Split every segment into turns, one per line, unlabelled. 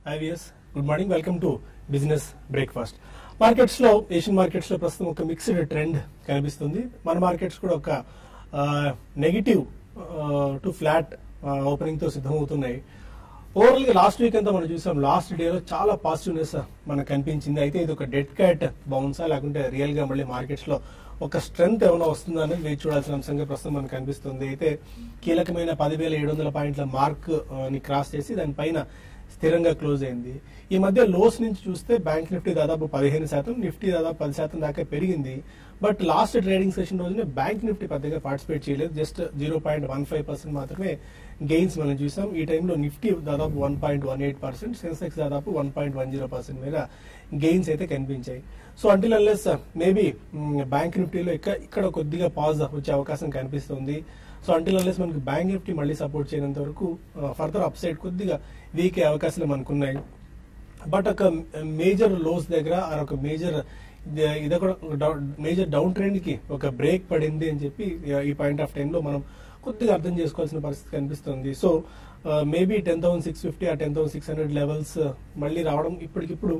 IVS good morning welcome to business breakfast markets లో Asian markets లో ప్రస్తుతం ఒక మిక్స్డ్ ట్రెండ్ కనిపిస్తుంది మన మార్కెట్స్ కూడా ఒక నెగిటివ్ టు ఫ్లాట్ ఓపెనింగ్ తో సిద్ధమవుతున్నాయి ఓవరాల్ గా లాస్ట్ వీక్ అంతా మనం చూసాం లాస్ట్ డే లో చాలా పాజిటివ్నెస్ మనకు కనిపించింది అయితే ఇది ఒక డెడ్ క్యాట్ బౌన్సా లేకుంటే రియల్ గా మళ్ళీ మార్కెట్స్ లో ఒక స్ట్రెంగ్త్ ఏమైనా వస్తుందా అనేది వేచి చూడాల్సిన అంశంగా ప్రస్తుతం మనకు కనిపిస్తుంది అయితే కీలకమైన పదివేల ఏడు వందల పాయింట్ల మార్క్ ని క్రాస్ చేసి దానిపైన స్థిరంగా క్లోజ్ అయింది ఈ మధ్య లోస్ నుంచి చూస్తే బ్యాంక్ నిఫ్టీ దాదాపు పదిహేను శాతం నిఫ్టీ దాదాపు పది శాతం దాకా పెరిగింది బట్ లాస్ట్ ట్రేడింగ్ సెషన్ రోజునే బ్యాంక్ నిఫ్టీ పెద్దగా పార్టిసిపేట్ చేయలేదు just zero point one five percent మాత్రమే గెయిన్స్ మనం చూసాం ఈ టైంలో నిఫ్టీ దాదాపు one point one eight percent Sensex దాదాపు one point one zero percent మీద గెయిన్స్ అయితే కనిపించాయి so until unless maybe bank నిఫ్టీలో ఇక్కడ ఇక్కడ కొద్దిగా పాజ్ వచ్చే అవకాశం కనిపిస్తుంది సో అంటిల్ అన్లెస్ మనకి బ్యాంక్ నిఫ్టీ మళ్ళీ సపోర్ట్ చేయనంత వరకు ఫర్దర్ అప్ సైడ్ కొద్దిగా వీక్ అయ్యే అవకాశాలు మనకున్నాయి బట్ ఒక మేజర్ లోస్ దగ్గర ఆ ఒక మేజర్ ఇది కూడా మేజర్ డౌన్ ట్రెండ్ కి ఒక బ్రేక్ పడింది అని చెప్పి ఈ పాయింట్ ఆఫ్ టైం లో మనం కొద్దిగా అర్థం చేసుకోవాల్సిన పరిస్థితి కనిపిస్తుంది so maybe ten thousand six fifty ఆ ten thousand six hundred levels మళ్ళీ రావడం ఇప్పటికిప్పుడు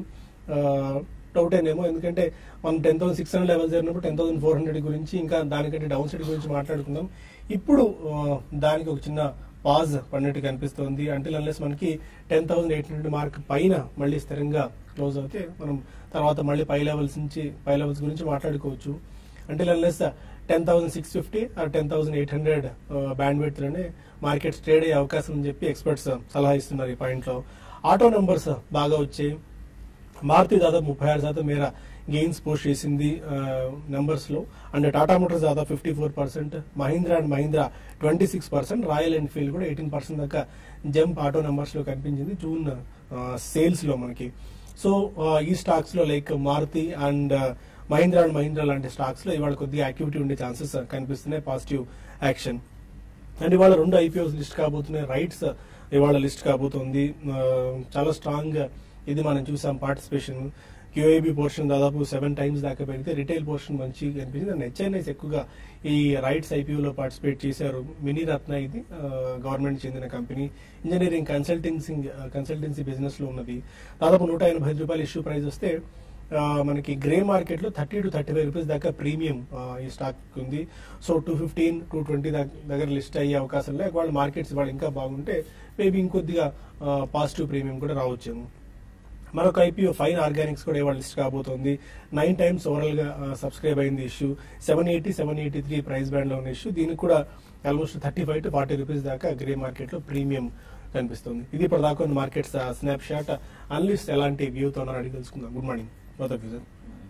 డౌట్ అయినేమో ఎందుకంటే మనం ten thousand six hundred levels జరిగినప్పుడు టెన్ థౌసండ్ ఫోర్ హండ్రెడ్ గురించి ఇంకా దానికంటే డౌన్ సైడ్ గురించి మాట్లాడుకుందాం ఇప్పుడు దానికి ఒక చిన్న పాజ్ పడినట్టు కనిపిస్తుంది అంటిల్ అన్లెస్ మనకి ten thousand eight hundred mark పైన మళ్ళీ స్థిరంగా క్లోజ్ అవుతే మనం తర్వాత మళ్ళీ పై లెవెల్స్ నుంచి పై లెవెల్స్ గురించి మాట్లాడుకోవచ్చు until unless ten thousand six fifty or ten thousand eight hundred bandwidth లోనే మార్కెట్స్ ట్రేడ్ అయ్యే అవకాశం అని చెప్పి ఎక్స్పర్ట్స్ సలహా ఇస్తున్నారు ఈ పాయింట్ లో ఆటో నంబర్స్ బాగా వచ్చాయి మారుతి దాదాపు ముప్పై ఆరు శాతం మేర గెయిన్స్ పోస్ట్ చేసింది నెంబర్స్ లో అండ్ టాటా మోటార్స్ దాదాపు fifty four percent Mahindra and Mahindra twenty six percent Royal Enfield కూడా ఎయిటీన్ పర్సెంట్ దాకా జంప్ ఆటో నెంబర్స్ లో కనిపించింది జూన్ సేల్స్ లో మనకి సో ఈ స్టాక్స్ లో like Maruti and Mahindra and Mahindra లాంటి స్టాక్స్ లో ఇవాళ కొద్దిగా యాక్టివిటీ ఉండే ఛాన్సెస్ కనిపిస్తున్నాయి పాజిటివ్ యాక్షన్ అండ్ ఇవాళ రెండు ఐపీఓస్ లిస్ట్ కాబోతున్నాయి రైట్స్ ఇవాళ లిస్ట్ కాబోతుంది చాలా స్ట్రాంగ్ ఇది మనం చూసాం పార్టిసిపేషన్ క్యూఐబి పోర్షన్ దాదాపు సెవెన్ టైమ్స్ దాకా పెరిగితే రిటైల్ పోర్షన్ మంచి కనిపించింది అండ్ హెచ్ఎన్ఐస్ ఎక్కువగా ఈ రైట్స్ ఐపీఓలో పార్టిసిపేట్ చేశారు మినీ రత్న ఇది గవర్నమెంట్ చెందిన company engineering consultancy consultancy business లో ఉన్నది దాదాపు నూట ఎనభై ఐదు రూపాయలు ఇష్యూ ప్రైస్ వస్తే మనకి గ్రే మార్కెట్ లో thirty to thirty five rupees దాకా ప్రీమియం ఈ స్టాక్ ఉంది so two fifteen to twenty దగ్గర లిస్ట్ అయ్యే అవకాశం లేక వాళ్ళ మార్కెట్స్ వాళ్ళు ఇంకా బాగుంటే మేబీ ఇంకొద్దిగా పాజిటివ్ ప్రీమియం కూడా రావచ్చేమో మరొక ఐపీఓ ఫైన్ ఆర్గానిక్స్ కూడా ఇవాళ లిస్ట్ కాబోతోంది నైన్ టైమ్స్ ఓవరాల్ గా సబ్స్క్రైబ్ అయింది issue seven eighty seven eighty three price band లో ఉన్న ఇష్యూ దీనికి కూడా almost thirty five to forty rupees దాకా గ్రే మార్కెట్ లో ప్రీమియం కనిపిస్తుంది ఇది ఇప్పుడు దాకా మార్కెట్స్ స్నాప్ షాట్ అన్లిస్ట్ ఎలాంటి వ్యూతో ఉన్నారో అడిగి తెలుసుకుందాం good morning both of sir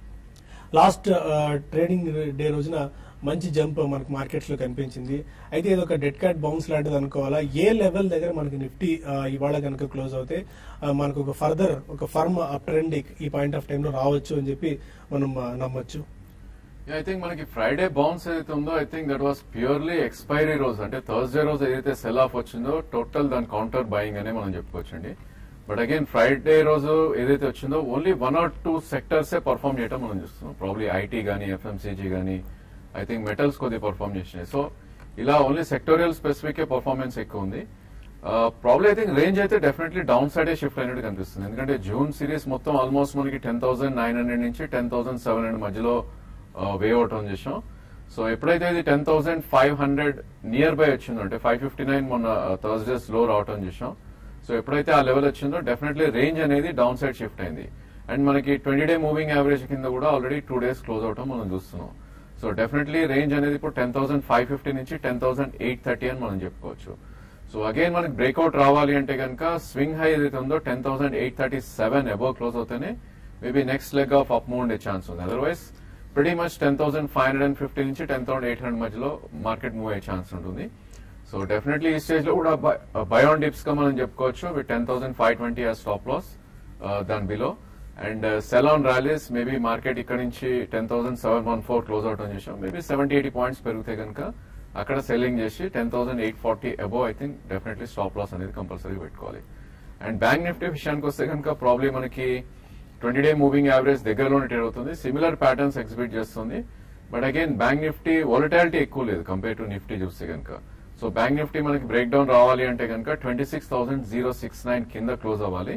last trading day రోజున మంచి జంప్ మనకు మార్కెట్స్ లో కనిపించింది అయితే ఇది ఒక డెడ్ క్యాట్ బౌన్స్ లాంటిది అనుకోవాలా ఏ లెవెల్ దగ్గర మనకి నిఫ్టీ ఇవాళ కనుక క్లోజ్ అవుతే మనకు ఒక ఫర్దర్ ఒక ఫర్మ్ అప్ ట్రెండ్ ఈ పాయింట్ ఆఫ్ టైం లో రావచ్చు అని చెప్పి మనం నమ్మొచ్చు
ఐ థింక్ మనకి ఫ్రైడే బౌన్స్ ఏదైతే ఉందో I think that was purely expiry రోజు అంటే థర్స్డే రోజు ఏదైతే సెల్ ఆఫ్ వచ్చిందో టోటల్ దాని కౌంటర్ బయింగ్ అనే మనం చెప్పుకోవచ్చండి బట్ అగైన్ ఫ్రైడే రోజు ఏదైతే వచ్చిందో only one or two sectors perform చేయడం మనం చూస్తున్నాం ప్రాబ్లీ ఐటీ కానీ ఎఫ్ఎంసీజీ కానీ ఐ థింక్ మెటల్స్ కొద్దిగా పర్ఫామ్ చేసినాయి సో ఇలా ఓన్లీ సెక్టోరియల్ స్పెసిఫిక్ పర్ఫార్మెన్స్ ఎక్కువ ఉంది ప్రాబ్లీ ఐ థింక్ రేంజ్ అయితే డెఫినెట్లీ డౌన్ సైడే షిఫ్ట్ అయినట్టు కనిపిస్తుంది ఎందుకంటే జూన్ సిరీస్ మొత్తం ఆల్మోస్ట్ మనకి టెన్ థౌసండ్ నైన్ హండ్రెడ్ నుంచి టెన్ థౌసండ్ సెవెన్ హండ్రెడ్ మధ్యలో వే అవుట్ ఆన్ చేసాం సో ఎప్పుడైతే ఇది ten thousand five hundred nearby వచ్చిందో అంటే ఫైవ్ ఫిఫ్టీ నైన్ మొన్న థర్స్డేస్ లో రావటం చేసాం సో ఎప్పుడైతే ఆ లెవెల్ వచ్చిందో డెఫినెట్లీ రేంజ్ అనేది డౌన్ సైడ్ షిఫ్ట్ అయింది అండ్ మనకి ట్వంటీ డే మూవింగ్ యావరేజ్ కింద కూడా ఆల్రెడీ టూ డేస్ క్లోజ్ అవటం మనం చూస్తున్నాం సో డెఫినెట్లీ రేంజ్ అనేది ఇప్పుడు టెన్ థౌసండ్ ఫైవ్ ఫిఫ్టీ నుంచి టెన్ థౌసండ్ ఎయిట్ థర్టీ అని మనం చెప్పుకోవచ్చు సో అగైన్ మనకి బ్రేక్అవుట్ రావాలి అంటే కనుక స్వింగ్ హై ఏదైతే ఉందో ten thousand eight thirty seven above close అవుతేనే maybe next leg of up move ఉండే ఛాన్స్ ఉంది otherwise pretty much ten thousand five hundred and fifty నుంచి టెన్ థౌసండ్ ఎయిట్ హండ్రెడ్ మధ్యలో మార్కెట్ మూవ్ అయ్యే chance ఉంటుంది so definitely ఈ stage లో కూడా బయోన్ డిప్స్ గా మనం చెప్పుకోవచ్చు with ten thousand five twenty ఆ స్టాప్ లాస్ దాని below and sell on rallies maybe market ఇక్కడ నుంచి ten thousand seven one four close out అని చేసాం మేబీ సెవెంటీ ఎయిటీ పాయింట్స్ పెరిగితే కనుక అక్కడ సెల్లింగ్ చేసి ten thousand eight forty above I think definitely stop loss అనేది కంపల్సరీ పెట్టుకోవాలి అండ్ బ్యాంక్ నిఫ్టీ విషయానికి వస్తే కనుక ప్రాబ్లీ మనకి ట్వంటీ డే మూవింగ్ యావరేజ్ దగ్గరలోనే ట్రేడ్ అవుతుంది సిమిలర్ ప్యాటర్న్స్ ఎగ్జిబిట్ చేస్తుంది but again bank Nifty volatility ఎక్కువ లేదు కంపేర్ టు నిఫ్టీ చూస్తే కనుక సో బ్యాంక్ నిఫ్టీ మనకి బ్రేక్ డౌన్ రావాలి అంటే కనుక twenty six thousand zero six nine కింద క్లోజ్ అవ్వాలి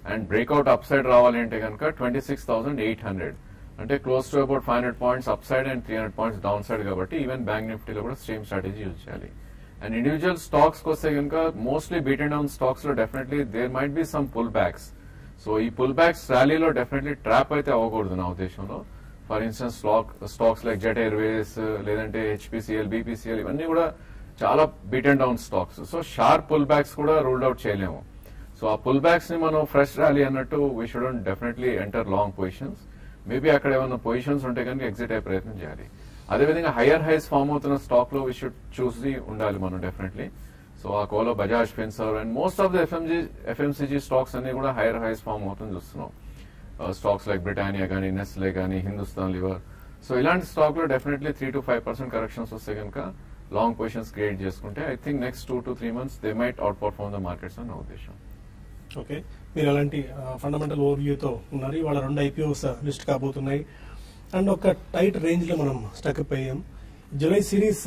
అండ్ బ్రేక్అవుట్ అప్ సైడ్ రావాలి అంటే కనుక twenty six thousand eight hundred అంటే close to about five hundred points upside and three hundred points downside కాబట్టి ఈవెన్ బ్యాంక్ నిఫ్టీలో కూడా same strategy use చేయాలి అండ్ ఇండివిజువల్ స్టాక్స్ వస్తే కనుక mostly beat and down stocks లో definitely there might be some pullbacks so ఈ pullbacks ర్యాలీలో definitely trap అయితే అవ్వకూడదు నా ఉద్దేశంలో for instance stock stocks like Jet Airways లేదంటే హెచ్పిసిఎల్ బీపీసీఎల్ ఇవన్నీ కూడా చాలా beat and down stocks so sharp pullbacks కూడా రూల్డ్ అవుట్ చేయలేము సో ఆ పుల్ బ్యాక్స్ ని మనం ఫ్రెష్ ర్యాలీ అన్నట్టు we should definitely enter long positions maybe అక్కడ ఏమైనా పొజిషన్స్ ఉంటే కనుక ఎగ్జిట్ అయ్యే ప్రయత్నం చేయాలి అదేవిధంగా హైయర్ హైస్ ఫామ్ అవుతున్న స్టాక్ లో వీ షుడ్ చూసి ఉండాలి మనం డెఫినెట్లీ సో ఆ కోలో Bajaj Finserv and most of the FMG FMCG stocks అన్ని కూడా హైయర్ హైస్ ఫామ్ అవుతుంది చూస్తున్నాం స్టాక్స్ లైక్ బ్రిటానియా కానీ నెస్లే కానీ హిందుస్థాన్ లివర్ సో ఇలాంటి స్టాక్ లో definitely three to five percent corrections వస్తే కనుక లాంగ్ పొజిషన్స్ క్రియేట్ చేసుకుంటే I think next two to three months they might out perform the markets అని నా ఉద్దేశం
ఓకే మీరు అలాంటి ఫండమెంటల్ ఓవర్వ్యూతో ఉన్నారు ఇవాళ రెండు ఐపీఓస్ లిస్ట్ కాబోతున్నాయి అండ్ ఒక టైట్ రేంజ్ లో మనం స్టక్అప్ అయ్యాం జులై సిరీస్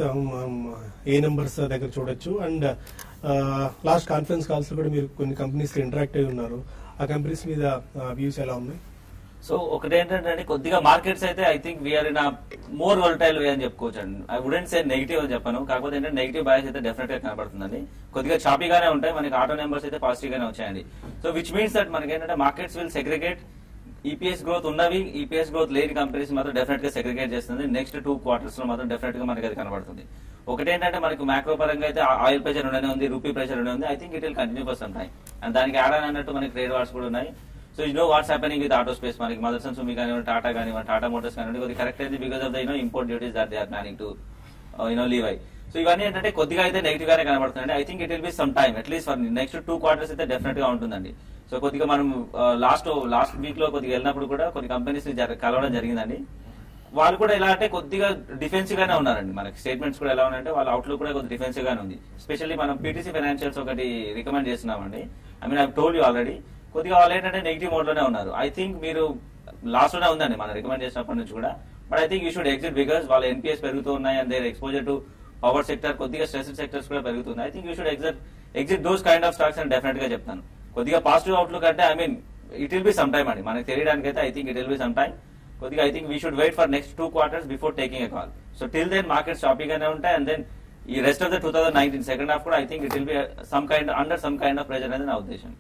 ఏ నెంబర్స్ దగ్గర చూడొచ్చు అండ్ లాస్ట్ కాన్ఫరెన్స్ కాల్స్ లో కూడా మీరు కొన్ని కంపెనీస్ ఇంటరాక్ట్ అయి ఉన్నారు ఆ కంపెనీస్ మీద వ్యూస్ ఎలా ఉన్నాయి
సో ఒకటి ఏంటంటే అండి కొద్దిగా మార్కెట్స్ అయితే I think we're in more volatile way అని చెప్పుకోవచ్చు అండి ఐ వుడెంట్ సే నెగిటివ్ అని చెప్పాను కాకపోతే ఏంటంటే నెగిటివ్ బయాస్ అయితే డెఫినెట్ గా కనబడుతుందండి కొద్దిగా చాపీగానే ఉంటాయి మనకి ఆటో నెంబర్స్ అయితే పాజిటివ్ గానే వచ్చాయండి సో విచ్ మీన్స్ దట్ మనకి ఏంటంటే markets will segregate EPS growth ఉన్నవి ఈపీఎస్ గ్రోత్ లేని కంపెనీస్ మాత్రం డెఫినెట్ గా సెగ్రిగేట్ చేస్తుంది నెక్స్ట్ టూ క్వార్టర్స్ లో మాత్రం డెఫినెట్ గా మనకి అది కనబడుతుంది ఒకటి ఏంటంటే మనకి మ్యాక్రో పరంగా అయితే ఆయిల్ ప్రెషర్ ఉండనే ఉంది రూపీ ప్రెషర్ ఉండనే ఉంది I think it will continue for some time and దానికి యాడ్ అన్నట్టు మనకి ట్రేడ్ వార్స్ కూడా ఉన్నాయి so you know what's happening with auto space మనకి మదర్సన్ సుమి కానివ్వండి టాటా కానివ్వండి టాటా మోటార్స్ కానివ్వండి కొద్దిగా కరెక్ట్ అయింది because of the you know import duties that they are planning to you know leave అయి సో ఇవన్నీ ఏంటంటే కొద్దిగా అయితే నెగిటివ్ గానే కనబడుతుంది I think it will be some time at least for next two quarters అయితే డెఫినెట్ గా ఉంటుందండి సో కొద్దిగా మనం లాస్ట్ లాస్ట్ వీక్ లో కొద్దిగా వెళ్ళినప్పుడు కూడా కొన్ని కంపెనీస్ కలవడం జరిగిందండి వాళ్ళు కూడా ఎలా అంటే కొద్దిగా డిఫెన్సివ్ గానే ఉన్నారండి మనకి స్టేట్మెంట్స్ కూడా ఎలా ఉన్నాయంటే వాళ్ళ అవుట్లుక్ కూడా కొద్దిగా డిఫెన్సివ్ గానే ఉంది స్పెషల్లీ మనం పీటీసీ ఫైనాన్షియల్స్ ఒకటి రికమెండ్ చేస్తున్నామండి I mean I told you already కొద్దిగా వాళ్ళు ఏంటంటే నెగిటివ్ మోడ్ లోనే ఉన్నారు ఐ థింక్ మీరు లాస్ట్ లోనే ఉందండి మనం రికమెండ్ చేసినప్పటి నుంచి కూడా but I think you should exit because వాళ్ళ ఎన్పిఎస్ పెరుగుతూ ఉన్నాయి and their exposure to power sector కొద్దిగా స్ట్రెస్ సెక్టర్స్ కూడా పెరుగుతుంది I think you should exit exit those kind of stocks అని డెఫినెట్ గా చెప్తాను కొద్దిగా పాజిటివ్ అవుట్లుక్ అంటే I mean it will be some time అండి మనకి తెలియడానికి అయితే I think it will be some time కొద్దిగా I think we should wait for next two quarters before taking a call so till then market shopping గానే ఉంటాయి and then ఈ rest of the two thousand nineteen second half కూడా I think it will be some kind under some kind of pressure అనేది నా ఉద్దేశం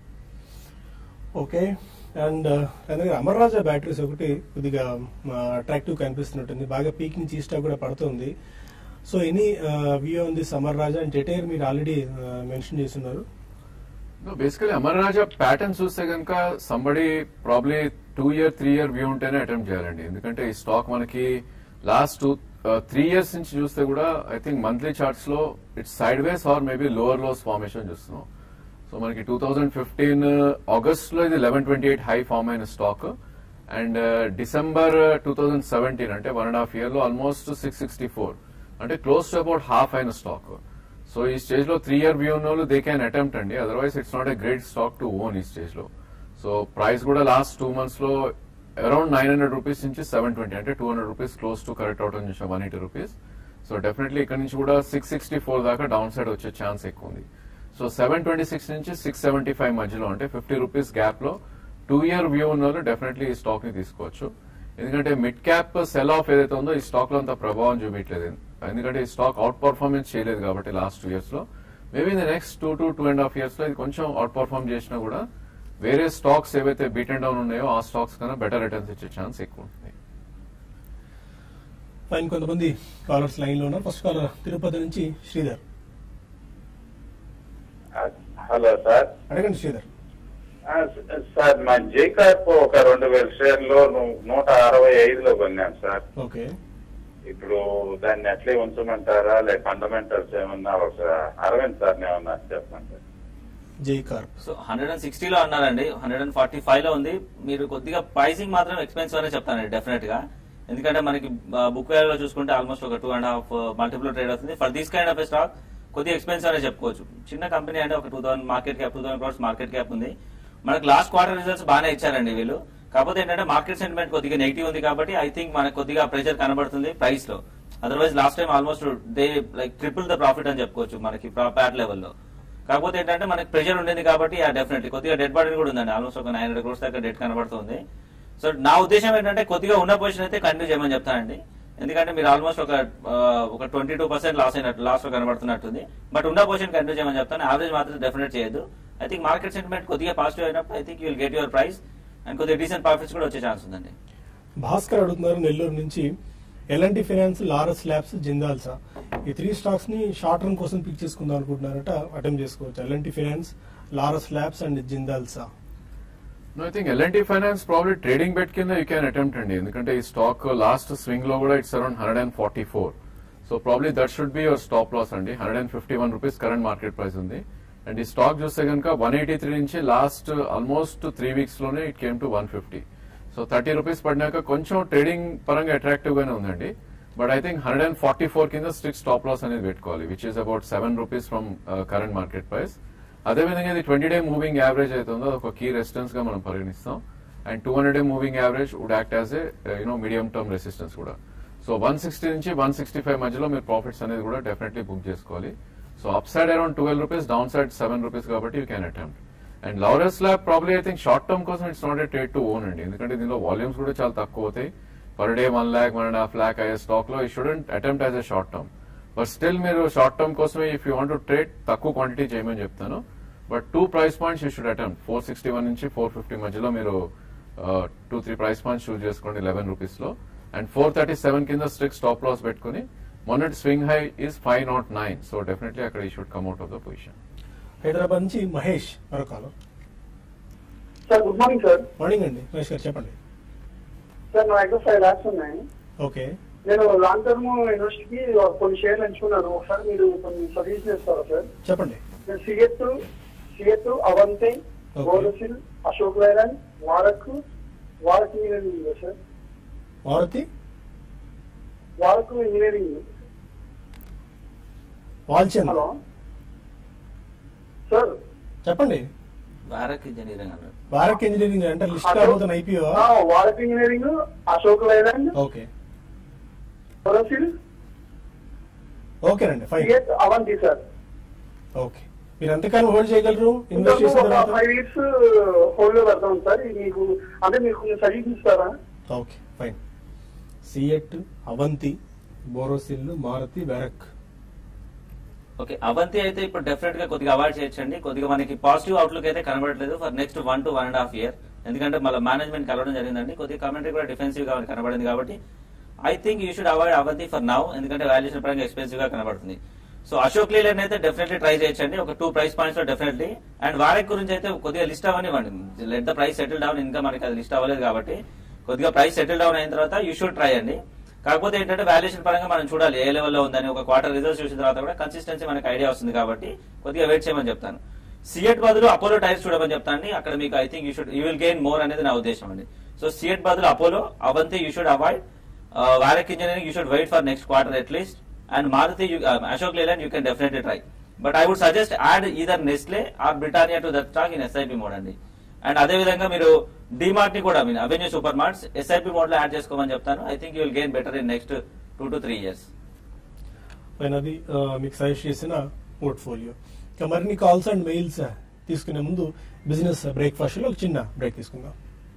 okay and దగ్గర అమర్ రాజా batteries ఒకటి కొద్దిగా అట్రాక్టివ్ కనిపిస్తున్నట్టుంది బాగా పీక్ నుంచి ఈస్టా కూడా పడుతుంది so any view on this Amar Raja and జెటైర్ మీరు ఆల్రెడీ మెన్షన్ చేస్తున్నారు
బేసికలీ అమర్ రాజా ప్యాటర్న్ చూస్తే కనుక somebody probably two year three year view ఉంటేనే అటెంప్ట్ చేయాలండి ఎందుకంటే ఈ స్టాక్ మనకి లాస్ట్ టూ త్రీ ఇయర్స్ నుంచి చూస్తే కూడా ఐ థింక్ మంత్లీ చార్ట్స్ లో it's sideways or maybe lower lows formation చూస్తున్నాం సో మనకి టూ థౌజండ్ ఫిఫ్టీన్ ఆగస్ట్ లో ఇది eleven twenty eight high form అయిన stock and December two thousand seventeen అంటే వన్ అండ్ హాఫ్ ఇయర్ లో almost six sixty four అంటే close to about half అయిన stock so ఈ స్టేజ్ లో త్రీ ఇయర్ వ్యూ ఉన్న వాళ్ళు దే క్యాన్ అటెంప్ట్ అండి otherwise it's not a great stock to own ఈ స్టేజ్ లో సో ప్రైస్ కూడా లాస్ట్ టూ మంత్స్ లో అరౌండ్ నైన్ హండ్రెడ్ రూపీస్ నుంచి సెవెన్ ట్వంటీ అంటే two hundred rupees close to correct out అని చూసాం one eighty rupees so definitely ఇక్కడ నుంచి కూడా సిక్స్ సిక్స్టీ ఫోర్ దాకా డౌన్ సైడ్ వచ్చే ఛాన్స్ ఎక్కువ ఉంది సో సెవెన్ ట్వంటీ సిక్స్ నుంచి సిక్స్ సెవెంటీ ఫైవ్ మధ్యలో అంటే ఫిఫ్టీ రూపీస్ గ్యాప్ లో టూ ఇయర్ వ్యూ ఉన్న వాళ్ళు డెఫినెట్లీ ఈ స్టాక్ ని తీసుకోవచ్చు ఎందుకంటే మిడ్ క్యాప్ సెల్ ఆఫ్ ఏదైతే ఉందో ఈ స్టాక్ లో అంత ప్రభావం చూపించలేదు ఎందుకంటే ఈ స్టాక్ అవుట్ పర్ఫార్మెన్స్ చేయలేదు కాబట్టి లాస్ట్ టూ ఇయర్స్ లో maybe in the next two to two and half years లో ఇది కొంచెం అవుట్ పర్ఫార్మ్ చేసినా కూడా వేరే స్టాక్స్ ఏవైతే బీట్ అండ్ డౌన్ ఉన్నాయో ఆ స్టాక్స్ కన్నా బెటర్ రిటర్న్స్ ఇచ్చే ఛాన్స్ ఎక్కువ ఉంటుంది
ఫైన్ కొంతమంది కాలర్స్ లైన్ లో ఉన్నారు ఫస్ట్ కాలర్ తిరుపతి నుంచి శ్రీధర్
హలో సార్
అడగండి శ్రీధర్
ఆ, సార్ మా జేకాప్ ఒక రెండు వేల షేర్లు ను- నూట అరవై ఐదులో కొన్నాం సార్
ఓకే
ఇప్పుడు దాన్ని అట్లే ఉంచమంటారా లేక ఫండమెంటల్స్ ఏమన్నా ఒక అరవింద్ సార్ ఏమన్నా చెప్పండి
Jai Corp
so hundred and సిక్స్టీలో అన్నారండి హండ్రెడ్ అండ్ ఫార్టీ ఫైవ్ లో ఉంది మీరు కొద్దిగా ప్రైసింగ్ మాత్రం ఎక్స్పెన్సివ్ అనే చెప్తానండి డెఫినెట్ గా ఎందుకంటే మనకి బుక్ లో చూసుకుంటే ఆల్మోస్ట్ ఒక two and half multiple trade అవుతుంది for this kind of stock కొద్దిగా ఎక్స్పెన్సివ్ అనే చెప్పుకోవచ్చు చిన్న కంపెనీ అంటే ఒక two thousand market cap two thousand crores market cap ఉంది మనకి లాస్ట్ క్వార్టర్ రిజల్ట్స్ బాగానే ఇచ్చారండి వీళ్ళు కాకపోతే ఏంటంటే మార్కెట్ సెంటిమెంట్ కొద్దిగా నెగిటివ్ ఉంది కాబట్టి ఐ థింక్ మనకు కొద్దిగా ప్రెషర్ కనబడుతుంది ప్రైస్ లో otherwise last time almost they like triple the profit అని చెప్పుకోవచ్చు మనకి ప్యాట్ లెవెల్లో కాకపోతే ఏంటంటే మనకి ప్రెషర్ ఉండేది కాబట్టి డెఫినెట్లీ కొద్దిగా డెడ్ బాడీ కూడా ఉందండి ఆల్మోస్ట్ ఒక నైన్ హండ్రెడ్ క్రోర్స్ దాకా డెట్ కనబడుతుంది సో నా ఉద్దేశం ఏంటంటే కొద్దిగా ఉన్న పొజిషన్ అయితే కంటిన్యూ చేయమని చెప్తానండి ఎందుకంటే మీరు ఆల్మోస్ట్ ఒక ఆ, ఒక ట్వంటీ టూ పర్సెంట్ లాస్ అయినట్టు లాస్ లో కనబడుతున్నట్టుంది బట్ ఉన్న పొజిషన్ కంటిన్యూ చేయమని చెప్తాను యావరేజ్ మాత్రం డెఫినెట్ చేయదు ఐ థింక్ మార్కెట్ సెంటిమెంట్ కొద్దిగా పాజిటివ్ అయినప్పుడు I think you'll get your price and కొద్దిగా డీసెంట్ ప్రాఫిట్స్ కూడా వచ్చే ఛాన్స్ ఉందండి
భాస్కర్ అడుగుతున్నారు నెల్లూరు నుంచి LNT finance Laurus labs Jindal Saw ఈ త్రీ స్టాక్స్ ని షార్ట్ టర్మ్ కోసం పిక్ చేసుకుందాం అనుకుంటున్నారట అటెంప్ట్ చేసుకోవచ్చు LNT finance Laurus labs and జిందాల్సా
no I think LNT finance probably trading bet కింద యూ క్యాన్ అటెంప్ట్ అండి ఎందుకంటే ఈ స్టాక్ లాస్ట్ స్వింగ్ లో కూడా it's around hundred and forty four so probably that should be your stop loss అండి hundred and fifty one rupees current market price ఉంది and ఈ stock చూస్తే కనుక వన్ ఎయిటీ త్రీ నుంచి లాస్ట్ ఆల్మోస్ట్ త్రీ వీక్స్ లోనే it came to one fifty so thirty rupees పడినాక కొంచెం trading పరంగా అట్రాక్టివ్ గానే ఉందండి but I think hundred and forty four కింద స్ట్రిక్ట్ స్టాప్ లాస్ అనేది పెట్టుకోవాలి which is about seven rupees from current market price అదేవిధంగా ఇది ట్వంటీ డే మూవింగ్ యావరేజ్ అవుతుందో అది ఒక కీ రెసిస్టెన్స్ గా మనం పరిగణిస్తాం and two hundred day moving average would act as a you know medium term resistance కూడా సో వన్ సిక్స్టీ నుంచి వన్ సిక్స్టీ ఫైవ్ మధ్యలో మీరు ప్రాఫిట్స్ అనేది కూడా డెఫినెట్లీ బుక్ చేసుకోవాలి so up side around twelve rupees down side seven rupees కాబట్టి you can attempt and Laurus lab probably I think short term కోసం it's not a trade to own అండి ఎందుకంటే దీనిలో వాల్యూమ్స్ కూడా చాలా తక్కువ అవుతాయి per day one lakh one and half lakh అయ్యే స్టాక్ లో ఈ shouldn't attempt as a short term but still మీరు షార్ట్ టర్మ్ కోసమే if you want to trade తక్కువ క్వాంటిటీ చేయమని చెప్తాను but two price points you should attempt four sixty one నుంచి four fifty మధ్యలో మీరు two three price points choose చేసుకోండి eleven rupees లో అండ్ ఫోర్ థర్టీ సెవెన్ కింద స్ట్రిక్ స్టాప్ లాస్ పెట్టుకుని మొన్నటి swing high is five naught nine so definitely అక్కడ ఈ should come out of the position
Hyderabad నుంచి మహేష్ మరొక కాలం
sir good morning sir
morning అండి మహేష్ గారు చెప్పండి
సార్ నా దగ్గర ఫైవ్ ల్యాక్స్ ఉన్నాయి
ఓకే
నేను లాంగ్ టర్మ్ ఇన్వెస్ట్కి కొన్ని షేర్లు ఎంచుకున్నాను ఒకసారి మీరు కొన్ని సజెషన్ ఇస్తారా సార్
చెప్పండి
నేను CEAT CEAT Avanti
Okay.
Borosil Ashok Leyland Varroc Varroc engineering ఉందా sir
Maruti
Varroc engineering
Walchand
hello sir
చెప్పండి
భారత్ ఇంజనీరింగ్ అన్నారు
భారత్ ఇంజనీరింగ్ అంటే లిస్ట్ కాబోతున్న ఐపీఓ
ఆ, Varroc engineering Ashok Leyland
okay
Borosil
ఓకేనండి fine
CEAT Avanti sir
okay మీరు ఎంతకాలం హోల్డ్ చేయగలరు
ఇంకా
ఇన్వెస్ట్ చేసిన
ఒక
తర్వాత
ఫైవ్ ఇయర్స్ హోల్డ్ లో పెడతాం సార్ ఇది మీకు అంటే మీరు కొంచెం సజెషన్ ఇస్తారా
okay fine CEAT Avanti Borosil Maruti Varroc
okay Avanti అయితే ఇప్పుడు డెఫినెట్ గా కొద్దిగా అవాయిడ్ చేయొచ్చండి కొద్దిగా మనకి పాజిటివ్ అవుట్లుక్ అయితే కనబడట్లేదు for next one to one and half year ఎందుకంటే మళ్ళీ మేనేజ్మెంట్ కలవడం జరిగిందండి కొద్దిగా కమెంటరీ కూడా డిఫెన్సివ్ గా కనబడింది కాబట్టి I think you should avoid Avanti for now ఎందుకంటే వాల్యుయేషన్ పరంగా ఎక్స్పెన్సివ్ గా కనబడుతుంది సో అశోక్ లీలన్ అయితే డెఫినెట్లీ ట్రై చేయొచ్చండి ఒక టూ ప్రైస్ పాయింట్స్ లో డెఫినెట్లీ అండ్ వారెక్ గురించి అయితే కొద్దిగా లిస్ట్ అవ్వనివ్వండి let the price settle down ఇంకా మనకి అది లిస్ట్ అవ్వలేదు కాబట్టి కొద్దిగా ప్రైస్ సెటిల్ డౌన్ అయిన తర్వాత యూ షుడ్ ట్రై అండి కాకపోతే ఏంటంటే వాల్యుయేషన్ పరంగా మనం చూడాలి ఏ లెవెల్లో ఉందని ఒక క్వార్టర్ రిజల్ట్స్ చూసిన తర్వాత కూడా కన్సిస్టెన్సీ మనకి ఐడియా వస్తుంది కాబట్టి కొద్దిగా వెయిట్ చేయమని చెప్తాను సిఎట్ బదులు అపోలో టైర్స్ చూడమని చెప్తాను అక్కడ మీకు I think you should you will gain more అనేది నా ఉద్దేశం అండి సో సిఎట్ బదులు Apollo Avanti you should avoid Varroc engineering you should wait for next quarter at least and Maruti Ashok Leyland you can definitely try but I would suggest add either Nestle or Britannia to that stock in SIP mode అండి and అదే విధంగా మీరు DMart ని కూడా mean Avenue super marts SIP mode లో add చేసుకోమని చెప్తాను I think you will gain better in next two to three years
పైన అది ఆ, మీకు సజెస్ట్ చేసిన పోర్ట్ఫోలియో ఇక మరిన్ని కాల్స్ అండ్ మెయిల్స్ తీసుకునే ముందు బిజినెస్ బ్రేక్ఫాస్ట్ లో ఒక చిన్న బ్రేక్ తీసుకుందాం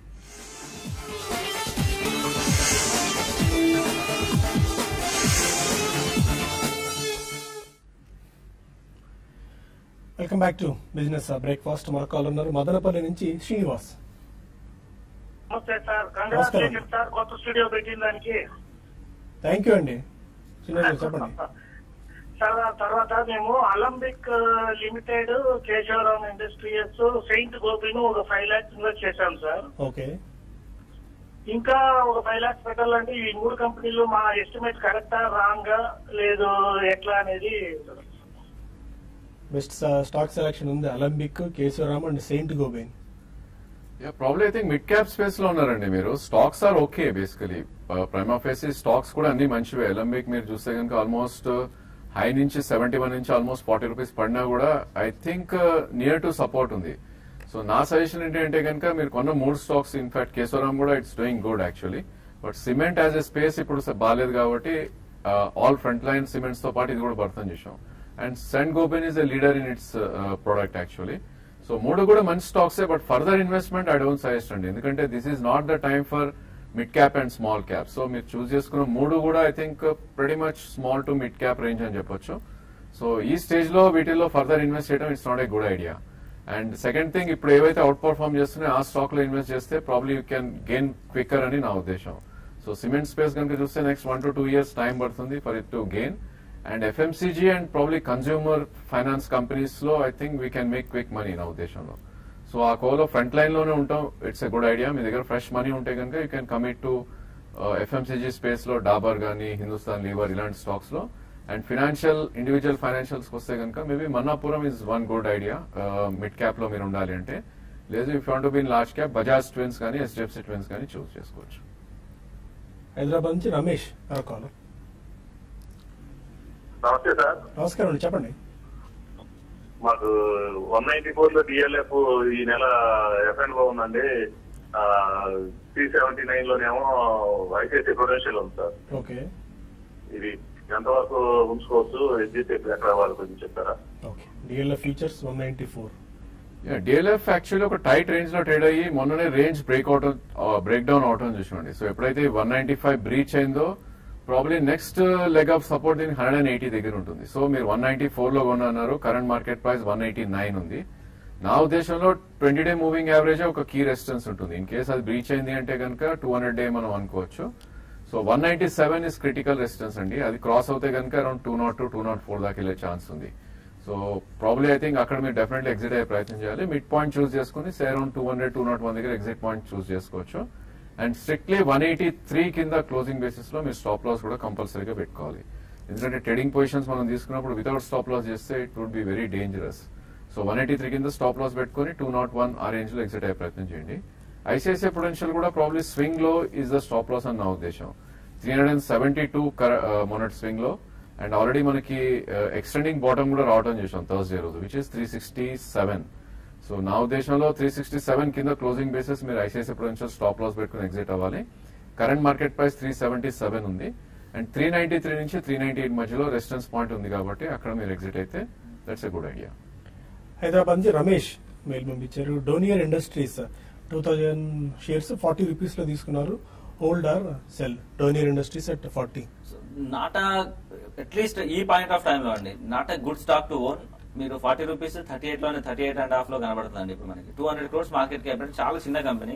welcome back to business breakfast మన కాల్ ఉన్నారు మదనపల్లి నుంచి శ్రీనివాస్
నమస్తే సార్
నమస్కారం.
కంగ్రాచులేషన్ సార్ కొత్త స్టూడియో పెట్టిన దానికి
థ్యాంక్ యూ అండి శ్రీనివాస్ గారు చెప్పండి
సార్ ఆ తర్వాత మేము Alembic limited Kesoram industrials Saint గోపిను ఒక ఫైవ్ లాక్స్ ఇన్వెస్ట్ చేశాం సార్
ఓకే
ఇంకా ఒక ఫైవ్ లాక్స్ పెట్టాలంటే ఈ మూడు కంపెనీలు మా ఎస్టిమేట్ కరెక్టా రాంగా లేదు ఎట్లా అనేది
బెస్ట్ స్టాక్ సెలక్షన్ ఉంది Alembic Kesoram and Saint Gobain
probably I think mid cap space లో ఉన్నారండి మీరు stocks are okay basically prime ఆఫేసి స్టాక్స్ కూడా అన్ని మంచివే ఎలంబిక్ మీరు చూస్తే కనుక ఆల్మోస్ట్ హై నుంచి సెవెంటీ వన్ నుంచి ఆల్మోస్ట్ ఫార్టీ రూపీస్ పడినా కూడా I think near to support ఉంది సో నా సజెషన్ ఏంటంటే కనుక మీరు కొన్న మూడు స్టాక్స్ ఇన్ఫాక్ట్ కేశవరామ్ కూడా it's doing good actually but cement as a space ఇప్పుడు స- బాగాలేదు కాబట్టి ఆల్ ఫ్రంట్ లైన్ సిమెంట్స్ తో పాటు ఇది కూడా పడుతుంది చూసాం and Saint Gobain is a leader in its product actually so మూడు కూడా మంచి స్టాక్సే but further investment I don't suggest అండి ఎందుకంటే this is not the time for mid cap and small cap so మీరు చూస్ చేసుకున్న మూడు కూడా I think pretty much small to mid cap range అని చెప్పొచ్చు సో ఈ స్టేజ్ లో వీటిల్లో ఫర్దర్ ఇన్వెస్ట్ చేయడం it's not a good idea and second thing ఇప్పుడు ఏవైతే అవుట్ పర్ఫార్మ్ చేస్తున్నాయో ఆ స్టాక్ లో ఇన్వెస్ట్ చేస్తే probably you can gain quicker అని నా ఉద్దేశం సో సిమెంట్ స్పేస్ కనుక చూస్తే next one to two years time పడుతుంది for it to gain and FMCG and probably consumer finance companies లో I think we can make quick money నా ఉద్దేశంలో so ఆ కోలో ఫ్రంట్ లైన్ లోనే ఉంటాం ఇట్స్ ఎ గుడ్ ఐడియా మీ దగ్గర ఫ్రెష్ మనీ ఉంటే కనుక you can commit to FMCG space లో డాబర్ గానీ హిందుస్థాన్ లీవర్ ఇలాంటి స్టాక్స్ లో అండ్ ఫైనాన్షియల్ ఇండివిజువల్ ఫైనాన్షియల్స్ వస్తే కనుక maybe Manappuram is one good idea mid cap లో మీరు ఉండాలి అంటే లేదు if want be large cap Bajaj twins కానీ హెచ్డిఎఫ్సి ట్విన్స్ కానీ చూస్ చేసుకోవచ్చు
హైదరాబాద్ నుంచి రమేష్ మరో కాలర్
నమస్తే సార్
నమస్కారం అండి చెప్పండి
మాకు వన్ నైన్టీ ఫోర్ లో డిఎల్ఎఫ్ ఈ నెల ఎఫ్ఎన్ లో ఉందండి త్రీ సెవెంటీ నైన్ లోనేమో ఐసిఐసి ప్రొడెన్షియల్ ఉంది సార్
ఓకే
ఇది ఎంతవరకు ఉంచుకోవచ్చు ఎగ్జిట్ ఎక్కడ వాళ్ళు కొంచెం చెప్తారా
okay DLF futures one ninety four
DLF actually ఒక టైట్ రేంజ్ లో ట్రేడ్ అయ్యి మొన్ననే range break out break down అవటం చూసుకోండి సో ఎప్పుడైతే వన్ నైన్టీ ఫైవ్ బ్రీచ్ అయిందో probably next leg of support దీనికి హండ్రెడ్ అండ్ ఎయిటీ దగ్గర ఉంటుంది సో మీరు వన్ నైన్టీ ఫోర్ లో కొన్నారు current market price one eighty nine ఉంది నా ఉద్దేశంలో ట్వంటీ డే మూవింగ్ యావరేజ్ ఒక కీ రెసిస్టెన్స్ ఉంటుంది ఇన్ కేస్ అది బ్రీచ్ అయింది అంటే కనుక టూ హండ్రెడ్ డే మనం అనుకోవచ్చు so one ninety seven is critical resistance అండి అది క్రాస్ అవుతే కనుక around two not two two naught four దాకా వెళ్ళే ఛాన్స్ ఉంది సో ప్రాబ్లీ ఐ థింక్ అక్కడ మీరు డెఫినెట్లీ ఎగ్జిట్ అయ్యే ప్రయత్నం చేయాలి మిడ్ పాయింట్ చూస్ చేసుకుని say around two hundred two naught one దగ్గర ఎగ్జిట్ పాయింట్ చూస్ చేసుకోవచ్చు and strictly one eighty three కింద క్లోజింగ్ బేసిస్ లో మీరు స్టాప్ లాస్ కూడా కంపల్సరీగా పెట్టుకోవాలి ఎందుకంటే ట్రేడింగ్ పొజిషన్స్ మనం తీసుకున్నప్పుడు వితౌట్ స్టాప్ లాస్ చేస్తే it would be very dangerous so one eighty three కింద స్టాప్ లాస్ పెట్టుకుని టూ నాట్ వన్ ఆ రేంజ్ లో ఎగ్జిట్ అయ్యే ప్రయత్నం చేయండి ఐసిఐసిఐ పొటెన్షియల్ కూడా ప్రాబ్లీ స్వింగ్ లో ఈజ్ ద స్టాప్ లాస్ అని నా ఉద్దేశం three hundred and seventy two మొనట్ స్వింగ్ లో అండ్ ఆల్రెడీ మనకి ఎక్స్టెండింగ్ బాటమ్ కూడా రావడం చేసాం థర్స్డే రోజు which is three sixty seven so నా ఉద్దేశంలో త్రీ సిక్స్టీ సెవెన్ కింద క్లోజింగ్ బేసిస్ మీరు ఐసిఐసిఐ పొటెన్షియల్ స్టాప్ లాస్ పెట్టుకుని ఎగ్జిట్ అవ్వాలి current market price three seventy seven ఉంది అండ్ త్రీ నైన్టీ త్రీ నుంచి త్రీ నైన్టీ ఎయిట్ మధ్యలో రెసిస్టెన్స్ పాయింట్ ఉంది కాబట్టి అక్కడ మీరు ఎగ్జిట్ అయితే that's a good idea
Hyderabad నుంచి రమేష్ మెయిల్ పంపించారు Donear industries two thousand shares forty rupees లో తీసుకున్నారు hold or sell Donear industries at forty
not at least ఈ పాయింట్ ఆఫ్ టైం లో అండి not a good stock to own మీరు forty rupees thirty eight లోనే thirty eight and half లో కనబడుతుందండి ఇప్పుడు మనకి two hundred crores market cap అంటే చాలా చిన్న కంపెనీ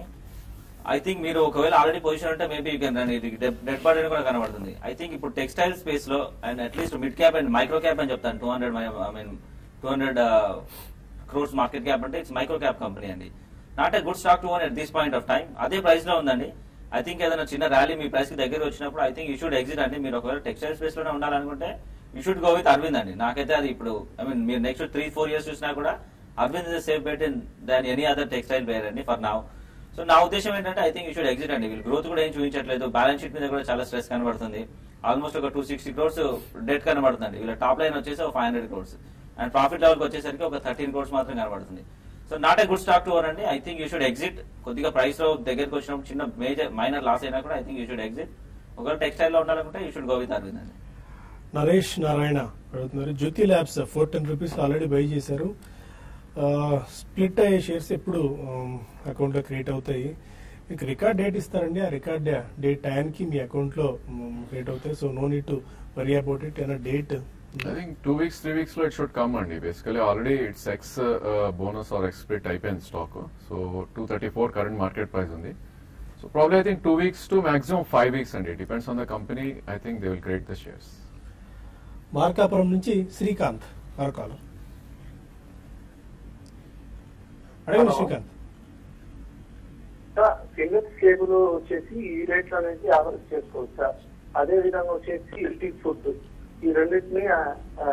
ఐ థింక్ మీరు ఒకవేళ ఆల్రెడీ పొజిషన్ ఉంటే మేబీ యూ కెన్ ఇది డెడ్ బాడీ కూడా కనబడుతుంది ఐ థింక్ ఇప్పుడు టెక్స్టైల్ స్పేస్ లో and at least mid cap and micro cap అని చెప్తాను two hundred I mean two hundred crores market cap అంటే ఇట్స్ మైక్రో క్యాప్ కంపెనీ అండి not a good stock to own at this point of time అదే price లో ఉందండి I think ఏదైనా చిన్న rally మీ price కి దగ్గర వచ్చినప్పుడు I think you should exit అండి మీరు ఒకవేళ టెక్స్టైల్ స్పేస్ లోనే ఉండాలనుకుంటే you should go with Arvind అండి నాకైతే అది ఇప్పుడు ఐ మీన్ మీరు నెక్స్ట్ త్రీ ఫోర్ ఇయర్స్ చూసినా కూడా Arvind is safe bet in than any other textile wear అండి ఫర్ నౌ సో నా ఉద్దేశం ఏంటంటే I think you should exit అండి వీళ్ళు గ్రోత్ కూడా ఏం చూపించట్లేదు బ్యాలెన్స్ షీట్ మీద కూడా చాలా స్ట్రెస్ కనబడుతుంది ఆల్మోస్ట్ ఒక టూ సిక్స్టీ క్రోర్స్ డెట్ కనబడుతుంది వీళ్ళ టాప్ లైన్ వచ్చేసి ఒక five hundred crores and profit level వచ్చేసరికి ఒక థర్టీన్ క్రోర్స్ మాత్రం కనబడుతుంది so not a good stock to own అండి I think you should exit కొద్దిగా ప్రైస్ లో దగ్గరికి వచ్చినప్పుడు చిన్న మేజర్ మైనర్ లాస్ అయినా కూడా I think you should exit ఒకవేళ టెక్స్టైల్ లో ఉండాలనుకుంటే you should go with Arvind అండి
నరేష్ నారాయణ అడుగుతున్నారు Jyothy Labs four ten rupees already buy చేశారు స్ప్లిట్ అయ్యే షేర్స్ ఎప్పుడు అకౌంట్ లో క్రియేట్ అవుతాయి మీకు రికార్డ్ డేట్ ఇస్తారండి ఆ రికార్డ్ డేట్ టైంకి మీ అకౌంట్ లో క్రియేట్ అవుతాయి so no need to worry about it అన్న date
I think two weeks three weeks లో ఇట్ షుడ్ కమ్ అండి basically already it's ex bonus or ex split అయిపోయింది stock so two thirty four current market price ఉంది so probably I think two weeks to maximum five weeks అండి depends on the company I think they will create the shares
Markapuram నుంచి శ్రీకాంత్ మరొకాలం అడగండి
Hello.
Srikanth
single cable వచ్చేసి ఈ rate లో అనేది average చేసుకోవచ్చు sir అదే విధంగా వచ్చేసి ఎల్టీ ఫుడ్ ఈ రెండింటిని ఆ, ఆ,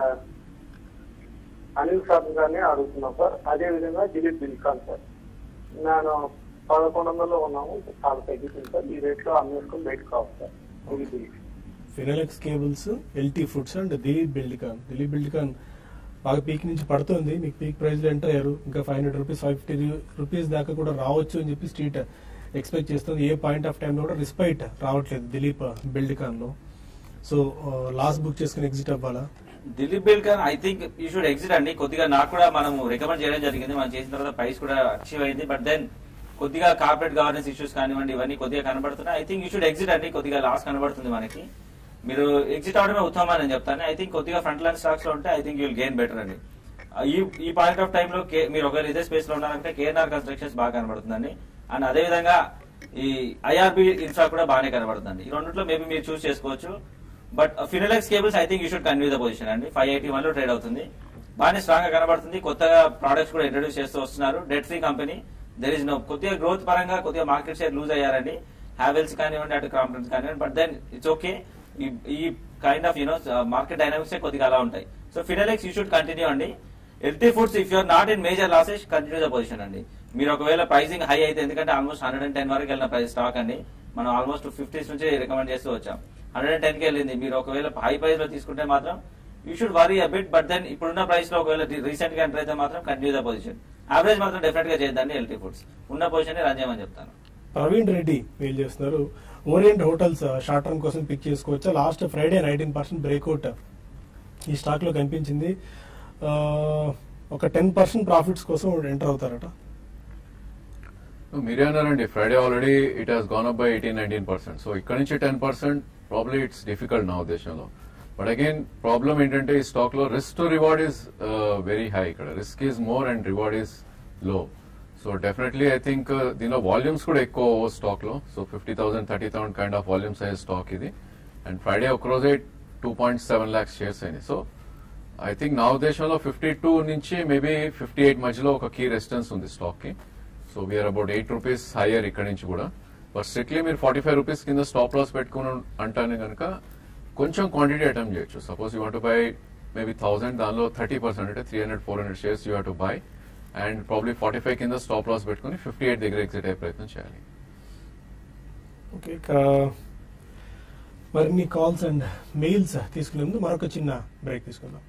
అనిల్ సార్ గారిని అడుగుతున్నాం సార్ అదే విధంగా దిలీప్ బిల్కాన్ సార్ నేను పదకొండు వందల్లో ఉన్నాము చాలా తగ్గిపోయింది సార్ ఈ రేట్ లో అమ్మేసుకుని బయటకు కావాలి sir Dilip Buildcon
Finolex Cables LT foods and Dilip Buildcon Dilip Buildcon బాగా పీక్ నుంచి పడుతుంది మీకు పీక్ ప్రైస్ లో ఎంటర్ అయ్యారు ఇంకా five hundred rupees five fifty rupees దాకా కూడా రావచ్చు అని చెప్పి స్ట్రీట్ ఎక్స్పెక్ట్ చేస్తుంది ఏ పాయింట్ ఆఫ్ టైం లో కూడా రిస్పైట్ రావట్లేదు దిలీప్ బిల్డ్కాన్ లో సో లాస్ బుక్ చేసుకుని ఎగ్జిట్ అవ్వాలా
Dilip Buildcon I think you should exit అండి కొద్దిగా నాకు కూడా మనం రికమెండ్ చేయడం జరిగింది మనం చేసిన తర్వాత ప్రైస్ కూడా అచీవ్ అయింది బట్ దెన్ కొద్దిగా కార్పొరేట్ గవర్నెన్స్ ఇష్యూస్ కానివ్వండి ఇవన్నీ కొద్దిగా కనబడుతున్నాయి I think you should exit అండి కొద్దిగా లాస్ కనబడుతుంది మనకి మీరు ఎగ్జిట్ అవడమే ఉత్తమం అని నేను చెప్తాను ఐ థింక్ కొద్దిగా ఫ్రంట్ లైన్ స్టాక్స్ లో ఉంటే I think you'll gain better అండి ఈ ఈ పాయింట్ ఆఫ్ టైం లో కే- మీరు ఒకవేళ ఇదే స్పేస్ లో ఉన్నారంటే కేఎన్ఆర్ కన్స్ట్రక్షన్స్ బాగా కనబడుతుందండి అండ్ అదే విధంగా ఈ ఐఆర్బి ఇన్ఫ్రా కూడా బాగానే కనబడుతుంది ఈ రెండిట్లో మేబీ మీరు చూస్ చేసుకోవచ్చు but Finolex Cables I think you should convey the position అండి ఫైవ్ ఎయిటీ వన్ లో ట్రేడ్ అవుతుంది బాగానే స్ట్రాంగ్ గా కనబడుతుంది కొత్తగా ప్రొడక్ట్స్ కూడా ఇంట్రడ్యూస్ చేస్తూ వస్తున్నారు debt free company there is no కొద్దిగా గ్రోత్ పరంగా కొద్దిగా మార్కెట్ షేర్ లూజ్ అయ్యారండి హ్యావెల్స్ కానివ్వండి అటు క్రాంప్టన్స్ కానివ్వండి బట్ దెన్ ఇట్స్ ఓకే ఈ kind of you know market dynamics కొద్దిగా అలా ఉంటాయి so Finolex you should continue అండి LT foods if you're not in major losses continue the position అండి మీరు ఒకవేళ ప్రైసింగ్ హై అయితే ఎందుకంటే ఆల్మోస్ట్ హండ్రెడ్ అండ్ టెన్ వరకు వెళ్ళిన ప్రైస్ స్టాక్ అండి మనం ఆల్మోస్ట్ ఫిఫ్టీస్ నుంచి రికమెండ్ చేస్తూ వచ్చాం హండ్రెడ్ అండ్ టెన్ కి వెళ్ళింది మీరు ఒకవేళ హై ప్రైస్ లో తీసుకుంటే మాత్రం you should worry a bit but then ఇప్పుడున్న ప్రైస్ లో ఒకవేళ రీసెంట్ గా ఎంటర్ అయితే మాత్రం కంటిన్యూ ద పొజిషన్ యావరేజ్ మాత్రం డెఫినెట్ గా చేయొద్దండి ఎల్టీ ఫుడ్స్ ఉన్న పొజిషన్ రన్ చేయమని చెప్తాను
ప్రవీణ్ రెడ్డి మెయిల్ చేస్తున్నారు ఓరియంట్ హోటల్స్ షార్ట్ టర్మ్ కోసం పిక్ చేసుకోవచ్చా last Friday nineteen percent breakout ఈ స్టాక్ లో కనిపించింది ఆ, ఒక టెన్ పర్సెంట్ ప్రాఫిట్స్ కోసం ఎంటర్ అవుతారట
మీరే అన్నారండి Friday already it has gone up by eighteen nineteen percent so ఇక్కడ నుంచి ten percent probably it's difficult నా ఉద్దేశంలో బట్ అగైన్ ప్రాబ్లమ్ ఏంటంటే ఈ స్టాక్ లో risk to reward is very high ఇక్కడ risk is more and reward is low so definitely I think దీనిలో volumes కూడా ఎక్కువ స్టాక్ లో so fifty thousand thirty thousand kind of volumes అయ్యే stock ఇది అండ్ ఫ్రైడే ఒక రోజే two point seven lakhs shares అయినాయి సో ఐ థింక్ నా ఉద్దేశంలో ఫిఫ్టీ టూ నుంచి మేబీ ఫిఫ్టీ ఎయిట్ మధ్యలో ఒక కీ రెసిస్టెన్స్ ఉంది స్టాక్ కి so we're about eight rupees higher ఇక్కడ నుంచి కూడా బట్ స్ట్రిక్ట్లీ మీరు ఫార్టీ ఫైవ్ రూపీస్ కింద స్టాప్ లాస్ పెట్టుకుని అంటానే కనుక కొంచెం క్వాంటిటీ అటెంప్ట్ చేయొచ్చు suppose you want buy maybe thousand దానిలో థర్టీ పర్సెంట్ అంటే three hundred four hundred shares you to buy and probably forty five కింద స్టాప్ లాస్ పెట్టుకుని ఫిఫ్టీ ఎయిట్ దగ్గర ఎగ్జిట్ అయ్యే ప్రయత్నం చేయాలి
ఓకే ఇక మరిన్ని కాల్స్ అండ్ మెయిల్స్ తీసుకునే ముందు మరొక చిన్న బ్రేక్ తీసుకుందాం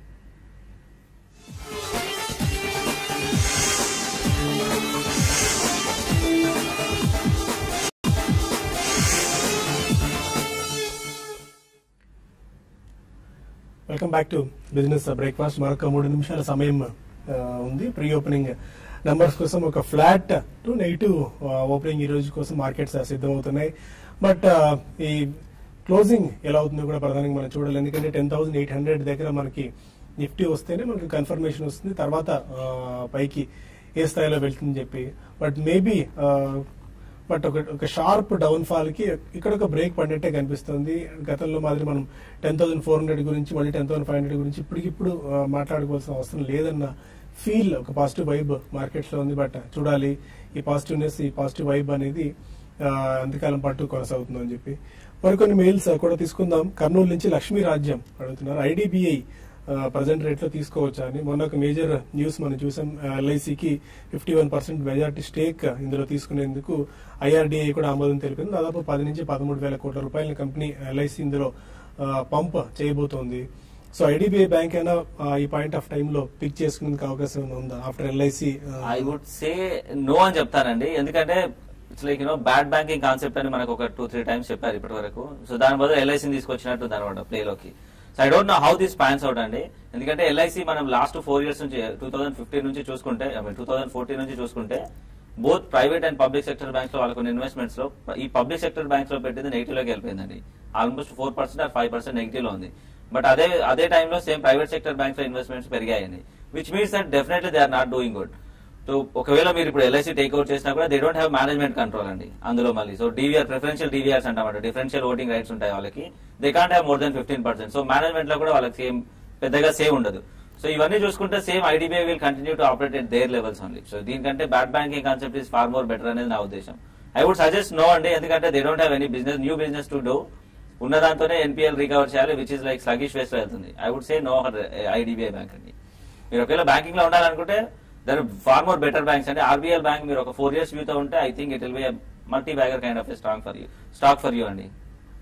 welcome back to business breakfast మరొక మూడు నిమిషాల సమయం ఆ, ఉంది ప్రీ ఓపెనింగ్ నంబర్స్ కోసం ఒక ఫ్లాట్ టు నెగిటివ్ ఓపెనింగ్ ఈ రోజు కోసం మార్కెట్స్ సిద్ధమవుతున్నాయి బట్ ఈ క్లోజింగ్ ఎలా అవుతుందో కూడా ప్రధానంగా మనం చూడాలి ఎందుకంటే టెన్ థౌసండ్ ఎయిట్ హండ్రెడ్ దగ్గర మనకి నిఫ్టీ వస్తేనే మనకి కన్ఫర్మేషన్ వస్తుంది తర్వాత ఆ, పైకి ఏ స్థాయిలో వెళ్తుందని చెప్పి బట్ మేబీ బట్ ఒక ఒక షార్ప్ డౌన్ ఫాల్ కి ఇక్కడ ఒక బ్రేక్ పడినట్టే కనిపిస్తుంది గతంలో మాదిరి మనం టెన్ థౌసండ్ ఫోర్ హండ్రెడ్ గురించి మళ్ళీ టెన్ థౌసండ్ ఫైవ్ హండ్రెడ్ గురించి ఇప్పటికిప్పుడు ఆ, మాట్లాడుకోవాల్సిన అవసరం లేదన్న ఫీల్ ఒక పాజిటివ్ వైబ్ మార్కెట్స్ లో ఉంది బట్ చూడాలి ఈ పాజిటివ్నెస్ ఈ పాజిటివ్ వైబ్ అనేది ఆ, ఎంతకాలం పాటు కొనసాగుతుందని చెప్పి మరికొన్ని మెయిల్స్ కూడా తీసుకుందాం కర్నూలు నుంచి లక్ష్మీ రాజ్యం అడుగుతున్నారు ఐడిబిఐ ప్రజెంట్ రేట్ లో తీసుకోవచ్చా అని మొన్న ఒక మేజర్ న్యూస్ మనం చూసాం ఎల్ఐసికి fifty one percent majority stake ఇందులో తీసుకునేందుకు ఐఆర్డీఐ కూడా ఆమోదం తెలిపింది దాదాపు పది నుంచి పదమూడు వేల కోట్ల రూపాయల కంపెనీ ఎల్ఐసి ఇందులో ఆ, పంప్ చేయబోతోంది సో ఐడిబిఐ బ్యాంక్ అయినా ఆ, ఈ పాయింట్ ఆఫ్ టైమ్ లో పిక్ చేసుకునేందుకు అవకాశం ఏమైనా ఉందా after LIC
I would say no అని చెప్తానండి ఎందుకంటే it's like you know bad banking concept అని మనకు ఒక టూ త్రీ టైమ్స్ చెప్పారు ఇప్పటి వరకు సో దాని బదులు ఎల్ఐసిని తీసుకొచ్చినట్టు అనమాట ప్లేలోకి so I don't know how this pans out అండి ఎందుకంటే ఎల్ఐసి మనం లాస్ట్ ఫోర్ ఇయర్స్ నుంచి టూ థౌసండ్ ఫిఫ్టీన్ నుంచి చూసుకుంటే I mean two thousand fourteen నుంచి చూసుకుంటే both private and public sector banks లో వాళ్ళ కొన్ని ఇన్వెస్ట్మెంట్స్ లో ఈ పబ్లిక్ సెక్టర్ బ్యాంక్స్ లో పెట్టింది నెగిటివ్ లోకి వెళ్ళిపోయిందండి almost four percent or five percent negative లో ఉంది బట్ అదే అదే టైంలో సేమ్ ప్రైవేట్ సెక్టర్ బ్యాంక్స్ లో ఇన్వెస్ట్మెంట్స్ పెరిగాయండి which means that definitely they are not doing good so ఒకవేళ మీరు ఇప్పుడు ఎల్ఐసి టేక్అవుట్ చేసినా కూడా they don't have management control అండి అందులో మళ్ళీ సో డీవీఆర్ ప్రిఫరెన్షియల్ డీవీఆర్స్ అంటామాట డిఫరెన్షియల్ ఓటింగ్ రైట్స్ ఉంటాయి వాళ్ళకి they can't have more than fifteen percent so management లో కూడా వాళ్ళకి సేమ్ పెద్దగా సేవ్ ఉండదు సో ఇవన్నీ చూసుకుంటే same IDBI will continue to operate at their levels only so దీనికంటే bad banking concept is far more better అనేది నా ఉద్దేశం ఐ వుడ్ సజెస్ట్ నో అండి ఎందుకంటే they don't have any business new business to do ఉన్న దాంతోనే NPL recover చేయాలి which is like sluggish ways లో వెళ్తుంది I would say no IDBI bank అండి మీరు ఒకవేళ బ్యాంకింగ్ లో ఉండాలనుకుంటే there far more better banks అంటే ఆర్బీఎల్ బ్యాంక్ మీరు ఒక ఫోర్ ఇయర్స్ వ్యూతో ఉంటే I think it will be multi bagger kind of strong for you stock for you అండి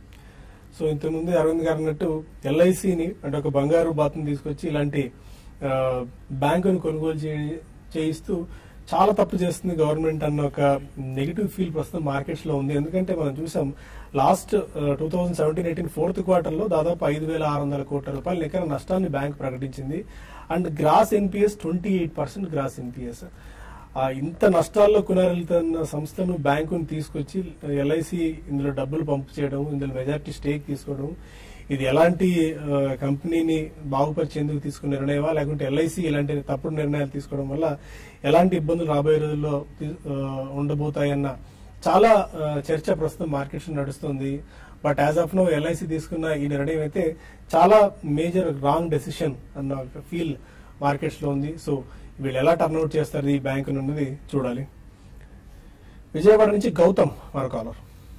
సో ఇంతకుముందు అరవింద్ గారు అన్నట్టు ఎల్ఐసిని అంటే ఒక బంగారు బాతుని తీసుకొచ్చి ఇలాంటి ఆ, బ్యాంకును కొనుగోలు చే- చేయిస్తూ చాలా తప్పు చేస్తుంది గవర్నమెంట్ అన్న ఒక నెగిటివ్ ఫీల్ ప్రస్తుతం మార్కెట్స్ లో ఉంది ఎందుకంటే మనం చూసాం last two thousand seventeen eighteen fourth quarter లో దాదాపు ఐదు వేల ఆరు వందల కోట్ల రూపాయల ఎకర నష్టాన్ని బ్యాంక్ ప్రకటించింది and gross NPS twenty eight percent gross NPS ఆ ఇంత నష్టాల్లో కొనగలుగుతున్న సంస్థను బ్యాంకును తీసుకొచ్చి ఎల్ఐసి ఇందులో డబ్బులు పంపు చేయడం ఇందులో మెజారిటీ స్టేక్ తీసుకోవడం ఇది ఎలాంటి ఆ, కంపెనీని బాగుపరిచేందుకు తీసుకున్న నిర్ణయమా లేకుంటే ఎల్ఐసి ఇలాంటి తప్పుడు నిర్ణయాలు తీసుకోవడం వల్ల ఎలాంటి ఇబ్బందులు రాబోయే రోజుల్లో తీ- ఆ, ఉండబోతాయన్న చాలా ఆ, చర్చ ప్రస్తుతం మార్కెట్స్ నడుస్తుంది but as of now LIC తీసుకున్న ఈ నిర్ణయం అయితే చాలా మేజర్ రాంగ్ డెసిషన్ అన్న ఒక ఫీల్ మార్కెట్స్ లో ఉంది సో వీళ్ళు ఎలా టర్న్అవుట్ చేస్తారు ఈ బ్యాంక్ ఉన్నది చూడాలి విజయవాడ నుంచి గౌతమ్ మరో కాలర్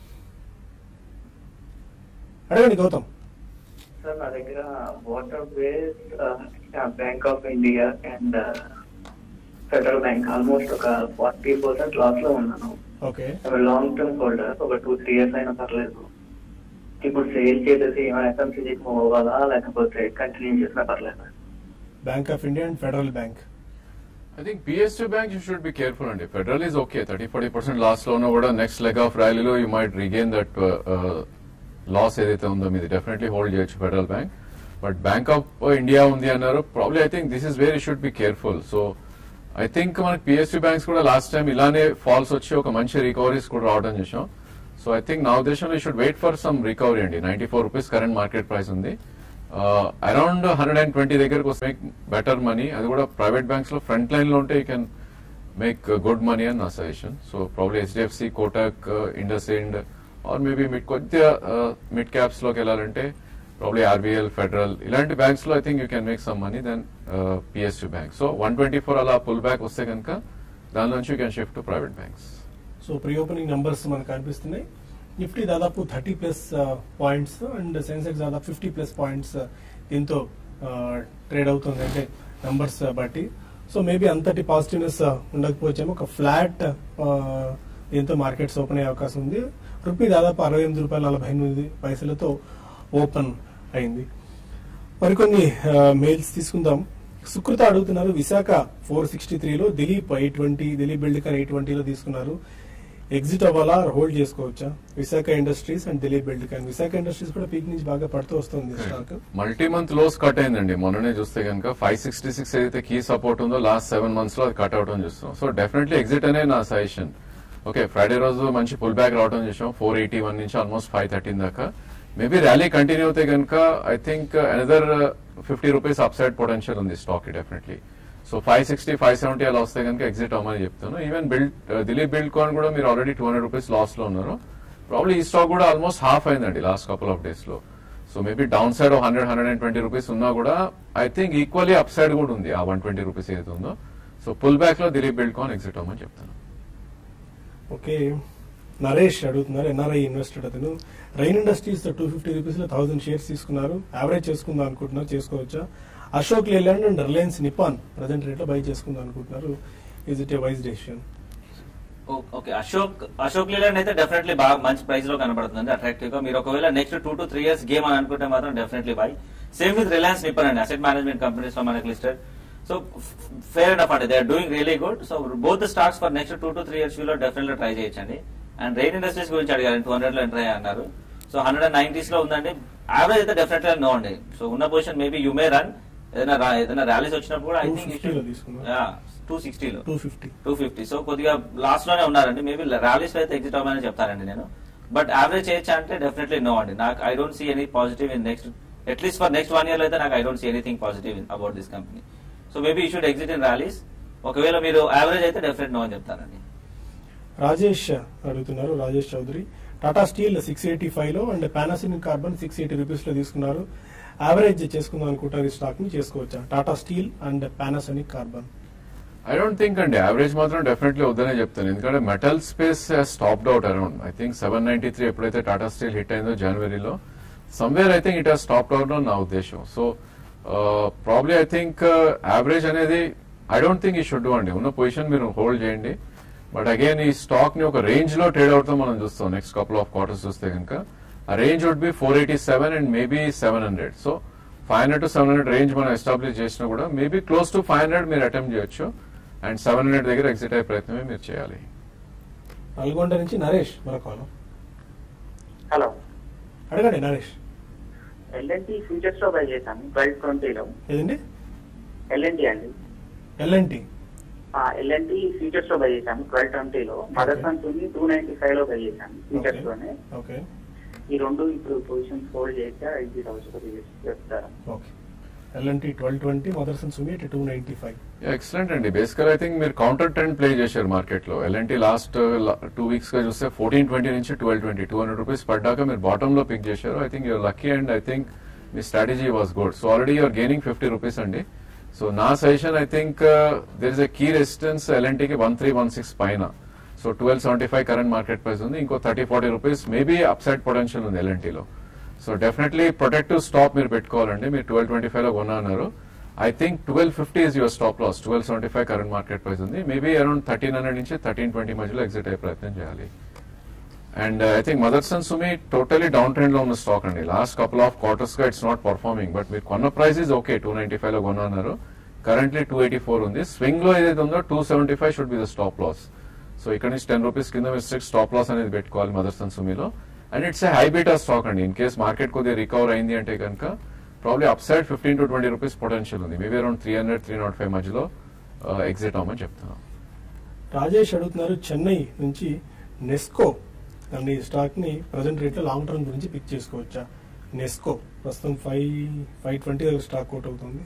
అడగండి గౌతమ్
సార్ నా దగ్గర water base Bank of India and Federal Bank almost ఒక ఫార్టీ పర్సెంట్ లాస్ లో ఉన్నాను
ఓకే
లాంగ్ టర్మ్ హోల్డర్ ఒక టూ త్రీ ఇయర్స్ అయినా పర్లేదు ఇప్పుడు సేల్ చేసేసి ఏమైనా ఎఫ్ఎంసీజీకి మూవ్ అవ్వాలా లేకపోతే కంటిన్యూ చేసినా పర్లేదు
Bank of India and Federal Bank
I think PSU bank you should be careful అండి Federal is okay thirty forty percent loss లో ఉన్నా కూడా నెక్స్ట్ లెగ్ ఆఫ్ ర్యాలీలో you might regain that loss ఏదైతే ఉందో మీది డెఫినెట్లీ హోల్డ్ చేయొచ్చు Federal Bank but Bank of India ఉంది అన్నారు probably I think this is where you should be careful so I think మనకి పిఎస్యూ బ్యాంక్స్ కూడా లాస్ట్ టైం ఇలానే ఫాల్స్ వచ్చి ఒక మంచి రికవరీస్ కూడా రావడం చూసాం సో ఐ థింక్ నా ఉద్దేశంలో you should wait for some recovery అండి ninety four rupees current market price ఉంది అరౌండ్ హండ్రెడ్ అండ్ ట్వంటీ దగ్గరకు వస్తే మేక్ బెటర్ మనీ అది కూడా ప్రైవేట్ బ్యాంక్స్ లో ఫ్రంట్ లైన్ లో ఉంటే you can make good money అని నా suggestion so probably HDFC Kotak IndusInd or maybe mid కొద్దిగా మిడ్ క్యాప్స్ లోకి వెళ్ళాలంటే ప్రాబ్లీ ఆర్బీఎల్ ఫెడరల్ ఇలాంటి బ్యాంక్స్ లో I think you can make some money then PSU bank so one twenty four అలా pull back వస్తే కనుక దాని నుంచి you can shift to private banks
so pre opening numbers మనకు కనిపిస్తున్నాయి నిఫ్టీ దాదాపు thirty plus points and Sensex దాదాపు ఫిఫ్టీ ప్లస్ పాయింట్స్ దీంతో ట్రేడ్ అవుతుంది అంటే నంబర్స్ బట్టి సో మేబీ అంతటి పాజిటివ్నెస్ ఉండకపోవచ్చేమో ఒక ఫ్లాట్ దీంతో మార్కెట్స్ ఓపెన్ అయ్యే అవకాశం ఉంది రూపీ దాదాపు అరవై ఎనిమిది రూపాయల నలభై ఎనిమిది పైసలతో ఓపెన్ అయింది మరికొన్ని మెయిల్స్ తీసుకుందాం సుకృత అడుగుతున్నారు విశాఖ ఫోర్ సిక్స్టీ త్రీలో Dilip eight twenty Dilip Buildcon eight ట్వంటీలో తీసుకున్నారు ఎగ్జిట్ అవ్వాలా హోల్డ్ చేసుకోవచ్చా Visaka Industries and Dilip Buildcon Visaka Industries కూడా పీక్ నుంచి బాగా పడుతూ వస్తుంది stock
multi month lows cut అయిందండి మొన్ననే చూస్తే కనుక ఫైవ్ సిక్స్టీ సిక్స్ ఏదైతే కీ సపోర్ట్ ఉందో లాస్ట్ సెవెన్ మంత్స్ లో అది కట్ అవడం చూస్తాం సో డెఫినెట్లీ ఎగ్జిట్ అనే నా సజెషన్ ఓకే ఫ్రైడే రోజు మంచి పుల్ బ్యాక్ రావడం చూసాం ఫోర్ ఎయిటీ వన్ నుంచి ఆల్మోస్ట్ ఫైవ్ థర్టీన్ దాకా మేబీ ర్యాలీ కంటిన్యూ అవుతే కనుక I think another fifty rupees up side potential ఉంది stock definitely so five sixty five seventy అలా వస్తే కనుక ఎగ్జిట్ అవ్వమని చెప్తాను even build Dilip Buildcon కూడా మీరు already two hundred rupees loss లో ఉన్నారు ప్రాబ్లీ ఈ స్టాక్ కూడా ఆల్మోస్ట్ హాఫ్ అయిందండి లాస్ట్ కపుల్ ఆఫ్ డేస్ లో so maybe down side hundred hundred and twenty rupees ఉన్నా కూడా I think equally up side కూడా ఉంది ఆ వన్ ట్వంటీ రూపీస్ ఏదైతే ఉందో సో పుల్ బ్యాక్ లో దిలీప్ బిల్డ్ కాన్ ఎగ్జిట్ అవ్వమని చెప్తాను
ఓకే నరేష్ అడుగుతున్నారు ఎన్ఆర్ఐ ఇన్వెస్టర్ అతను Rain Industries two fifty rupees లో థౌసండ్ షేర్స్ తీసుకున్నారు యావరేజ్ చేసుకుందాం అనుకుంటున్నారు చేసుకోవచ్చా Ashok Leyland and Reliance Nippon present rate లో బై చేసుకుందాం అనుకుంటున్నారు is it a wise decision
ఓ- ఓకే అశోక్ అశోక్ లేలాండ్ అయితే డెఫినెట్లీ బాగా మంచి ప్రైస్ లో కనబడుతుంది అట్రాక్టివ్ గా మీరు ఒకవేళ next two to three years game అని అనుకుంటే మాత్రం definitely buy same with Reliance Nippon అండి అసెట్ మేనేజ్మెంట్ కంపెనీస్ లో మనకి లిస్టెడ్ సో ఫేర్ ఎనఫ్ అంటే they are doing really good so both stocks for next two to three years లో definitely try చేయొచ్చండి and Rain Industries గురించి అడిగారు two hundred లో enter అయ్యా అన్నారు సో హండ్రెడ్ అండ్ నైన్టీస్ లో ఉందండి యావరేజ్ అయితే డెఫినెట్లీ నో అండి సో ఉన్న position maybe you may run ఏదైనా రా- ఏదైనా ర్యాలీస్ వచ్చినప్పుడు కూడా ఐ
250 లో తీసుకున్నారు.
థింక్ టూ సిక్స్టీలో
two fifty
two fifty so కొద్దిగా లాస్ట్ లోనే ఉన్నారండి మేబీ ర్యాలీస్ లో అయితే ఎగ్జిట్ అవ్వమని చెప్తానండి నేను బట్ యావరేజ్ చేయొచ్చా అంటే డెఫినెట్లీ నో అండి నాకు I don't see any positive in next at least for next one year లో అయితే నాకు I don't see anything positive about this company so maybe you should exit in rallies ఒకవేళ మీరు average అయితే డెఫినెట్ నో అని చెప్తానండి
రాజేష్ అడుగుతున్నారు Rajesh Chaudhary Tata Steel six eighty five లో and Panasonic Carbon six eighty rupees లో తీసుకున్నారు యావరేజ్ చేసుకుందాం అనుకుంటారు ఈ స్టాక్ ని చేసుకోవచ్చా Tata Steel and Panasonic Carbon
I don't think అండి యావరేజ్ మాత్రం డెఫినెట్లీ వద్దనే చెప్తాను ఎందుకంటే metal space stopped out around I think seven ninety three ఎప్పుడైతే టాటా స్టీల్ హిట్ అయిందో జనవరిలో somewhere I think it has stopped out నా ఉద్దేశం so probably I think average అనేది ఐ డోంట్ థింక్ ఈ షుడ్ అండి ఉన్న పొజిషన్ మీరు హోల్డ్ చేయండి బట్ అగైన్ ఈ స్టాక్ ని ఒక రేంజ్ లో ట్రేడ్ అవుతాం మనం చూస్తాం నెక్స్ట్ కపుల్ ఆఫ్ క్వార్టర్స్ చూస్తే కనుక ఆ range would be four eighty seven and maybe seven hundred so five hundred to seven hundred range మనం ఎస్టాబ్లిష్ చేసినా కూడా maybe close to five hundred మీరు అటెంప్ట్ చేయొచ్చు అండ్ సెవెన్ హండ్రెడ్ దగ్గర exit అయ్యే ప్రయత్నమే మీరు చేయాలి
నల్గొండ నుంచి నరేష్ మరొక కాలం
హలో
అడగండి నరేష్
ఎల్ఎన్టీ ఫ్యూచర్స్ లో బై చేశాను ట్వెల్వ్ ట్వంటీలో
ఏదండి
ఎల్ఎన్టీ అండి
ఎల్ఎన్టీ
ఎల్ఎన్టీ ఫ్యూచర్స్ లో బై చేశాను ట్వెల్వ్ ట్వంటీలో Motherson two ninety five లో బై చేశాను ఫ్యూచర్స్ లోనే
ఓకే
ఈ రెండు ఇప్పుడు పొజిషన్స్ హోల్డ్ చేస్తే ఎగ్జిట్ అవచ్చు చెప్తారా
okay LNT twelve twenty Motherson Sumi two ninety five
excellent అండి బేసికల్ ఐ థింక్ మీరు కౌంటర్ ట్రెండ్ ప్లే చేశారు మార్కెట్ లో ఎల్ఎన్టీ లాస్ట్ టూ వీక్స్ గా చూస్తే ఫోర్టీన్ ట్వంటీ నుంచి twelve twenty two hundred rupees పడ్డాక మీరు బాటమ్ లో పిక్ చేశారు I think your lucky and I think మీ strategy was good so already you're gaining fifty rupees అండి సో నా suggestion I think there is a key resistance ఎల్ఎన్టీకి one three one six పైన so twelve seventy five current market price ఉంది ఇంకో thirty forty rupees maybe upside potential ఉంది ఎల్ఎన్టీలో so definitely protective stop మీరు పెట్టుకోవాలండి మీరు ట్వెల్వ్ ట్వంటీ ఫైవ్ లో కొన్నారు I think twelve fifty is your stop loss twelve seventy five current market price ఉంది మేబీ అరౌండ్ థర్టీన్ హండ్రెడ్ నుంచి thirteen twenty మధ్యలో ఎగ్జిట్ అయ్యే ప్రయత్నం చేయాలి and I think Motherson Sumi totally down trend లో ఉన్న స్టాక్ అండి లాస్ట్ కపుల్ ఆఫ్ క్వార్టర్స్ గా ఇట్స్ నాట్ పర్ఫార్మింగ్ బట్ మీరు కొన్న price is okay two ninety five లో కొన్నారు కరెంట్లీ టూ ఎయిటీ ఫోర్ ఉంది స్వింగ్ లో ఏదైతే ఉందో two seventy five should be the stop loss so ఇక్కడ నుంచి టెన్ రూపీస్ కింద మీరు స్ట్రిక్ట్ స్టాప్ లాస్ అనేది పెట్టుకోవాలి మదర్సన్ సుమిలో and it's a high beta stock అండి ఇన్ కేస్ మార్కెట్ కొద్దిగా రికవర్ అయింది అంటే కనుక probably up side fifteen to twenty rupees potential ఉంది maybe around three hundred three naught five మధ్యలో ఎగ్జిట్ అవ్వమని చెప్తున్నాను
రాజేష్ అడుగుతున్నారు చెన్నై నుంచి నెస్కో దాని స్టాక్ ని ప్రజెంట్ రేట్ లో లాంగ్ టర్మ్ గురించి పిక్ చేసుకోవచ్చా నెస్కో ప్రస్తుతం ఫైవ్ ఫైవ్ ట్వంటీ దగ్గర స్టాక్ అవుట్ అవుతుంది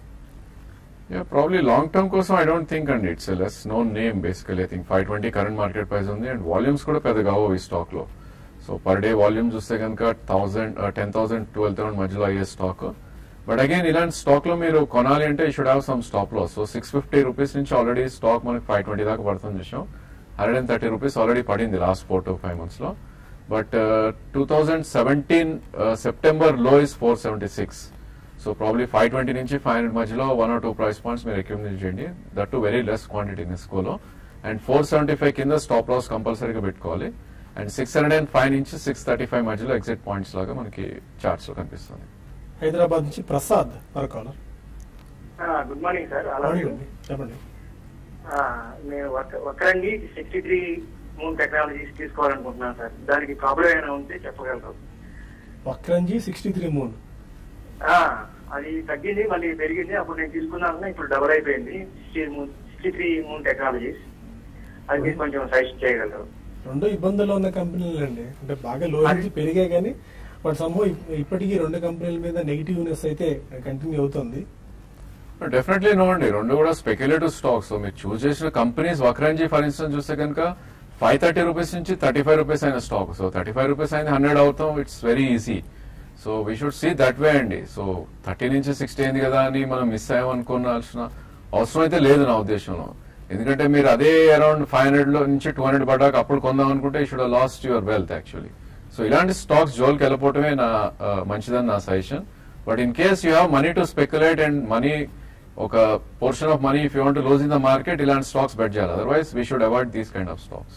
యా ప్రాబ్లీ లాంగ్ టర్మ్ కోసం ఐ డోంట్ థింక్ అండి it's less no name basically I think five twenty current market price ఉంది అండ్ వాల్యూమ్స్ కూడా పెద్దగా అవ్వవు ఈ స్టాక్ లో సో పర్ డే వాల్యూమ్ చూస్తే కనుక thousand ten thousand twelve thousand మధ్యలో అయ్యే స్టాక్ బట్ అగైన్ ఇలాంటి స్టాక్ లో మీరు కొనాలి అంటే ఈ should have some stop loss so six fifty rupees నుంచి ఆల్రెడీ స్టాక్ మనకి ఫైవ్ ట్వంటీ దాకా పడుతుంది చూసాం hundred and thirty rupees already పడింది last four to five months లో but two thousand seventeen September లో is four seventy six so probably five twenty నుంచి five hundred మధ్యలో one or two price points మీరు accumulate చేయండి that to very less quantity నెస్కోలో and four seventy five కింద stop loss కంపల్సరీగా పెట్టుకోవాలి and six hundred and five నుంచి six thirty five మధ్యలో ఎగ్జిట్ పాయింట్స్ లాగా మనకి చార్ట్స్ లో కనిపిస్తుంది
హైదరాబాద్ నుంచి ప్రసాద్ మరో కాలర్
గుడ్ మార్నింగ్ సార్ అలా
అడగండి చెప్పండి
నేను ఒక్కరండి సిక్స్టీ త్రీ మూన్ టెక్నాలజీస్ తీసుకోవాలనుకుంటున్నాను సార్ దానికి ప్రాబ్లం ఏమైనా ఉంటే చెప్పగలరు
వక్రంజీ సిక్స్టీ త్రీ మూన్
ఆ, అది తగ్గింది మళ్ళీ పెరిగింది అప్పుడు నేను తీసుకున్నాను ఇప్పుడు డబుల్ అయిపోయింది sixty moon sixty three moon technologies అది మీరు కొంచెం సజెస్ట్ చేయగలరు
రెండు ఇబ్బందుల్లో ఉన్న కంపెనీలు అండి అంటే బాగా లో నుంచి పెరిగాయి కానీ బట్ సమ్హో ఇప్పటికీ రెండు కంపెనీల మీద నెగిటివ్నెస్ అయితే కంటిన్యూ అవుతుంది
డెఫినెట్లీ నో అండి రెండు కూడా స్పెక్యులేటివ్ స్టాక్స్ సో మీరు చూస్ చేసిన కంపెనీస్ వక్రంజీ ఫర్ ఇన్స్టెన్స్ చూస్తే కనుక ఫైవ్ థర్టీ రూపీస్ నుంచి థర్టీ ఫైవ్ రూపీస్ అయిన stock so thirty five rupees అయింది హండ్రెడ్ అవుతాం it's very easy so we should see that way అండి సో థర్టీ నుంచి సిక్స్టీ అయింది కదా అని మనం మిస్ అయ్యామనుకోవాల్సిన అవసరం అయితే లేదు నా ఉద్దేశంలో ఎందుకంటే మీరు అదే అరౌండ్ ఫైవ్ హండ్రెడ్ లో నుంచి టూ హండ్రెడ్ పడ్డాక అప్పుడు కొందాం అనుకుంటే should lost your wealth actually so ఇలాంటి స్టాక్స్ జోలికి వెళ్ళిపోవటమే నా ఆ, మంచిదని నా suggestion but in case you have money to speculate and money ఒక portion of money if you want lose in the market ఇలాంటి స్టాక్స్ బెట్ చేయాలి otherwise we should avoid these kind of stocks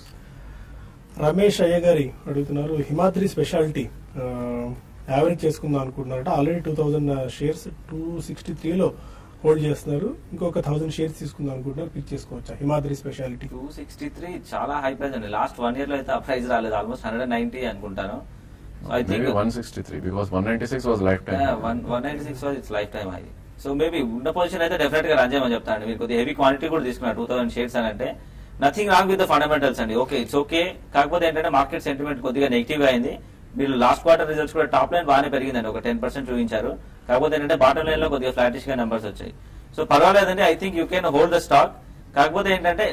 Ramesh అయ్య గారి అడుగుతున్నారు Himadri speciality average చేసుకుందాం అనుకుంటున్నారట already two thousand shares two sixty త్రీలో hold చేస్తున్నారు ఇంకొక థౌసండ్ షేర్స్ తీసుకుందాం అనుకుంటున్నారు పిక్ చేసుకోవచ్చా Himadri speciality
two sixty three చాలా హై ప్రైస్ అండి లాస్ట్ వన్ ఇయర్ లో అయితే ఆ ప్రైస్ రాలేదు ఆల్మోస్ట్ హండ్రెడ్ నైన్టీ అనుకుంటాను I think
one sixty three because one ninety six was life time
one one ninety six was it's life time అది so maybe ఉన్న position అయితే definite గా run చేయమని చెప్తాను మీరు కొద్దిగా హెవీ క్వాంటిటీ కూడా తీసుకున్నారు టూ థౌసండ్ షేర్స్ అని అంటే nothing wrong with the fundamentals అండి ఓకే ఇట్స్ ఓకే కాకపోతే ఏంటంటే మార్కెట్ సెంటిమెంట్ కొద్దిగా నెగిటివ్ గా అయింది మీరు లాస్ట్ క్వార్టర్ రిజల్ట్స్ కూడా టాప్ లైన్ బాగానే పెరిగిందండి ఒక టెన్ పర్సెంట్ చూపించారు కాకపోతే ఏంటంటే బాటమ్ లైన్ లో కొద్దిగా ఫ్లాటిష్ గా నెంబర్స్ వచ్చాయి సో పర్వాలేదండి I think you can hold the stock కాకపోతే ఏంటంటే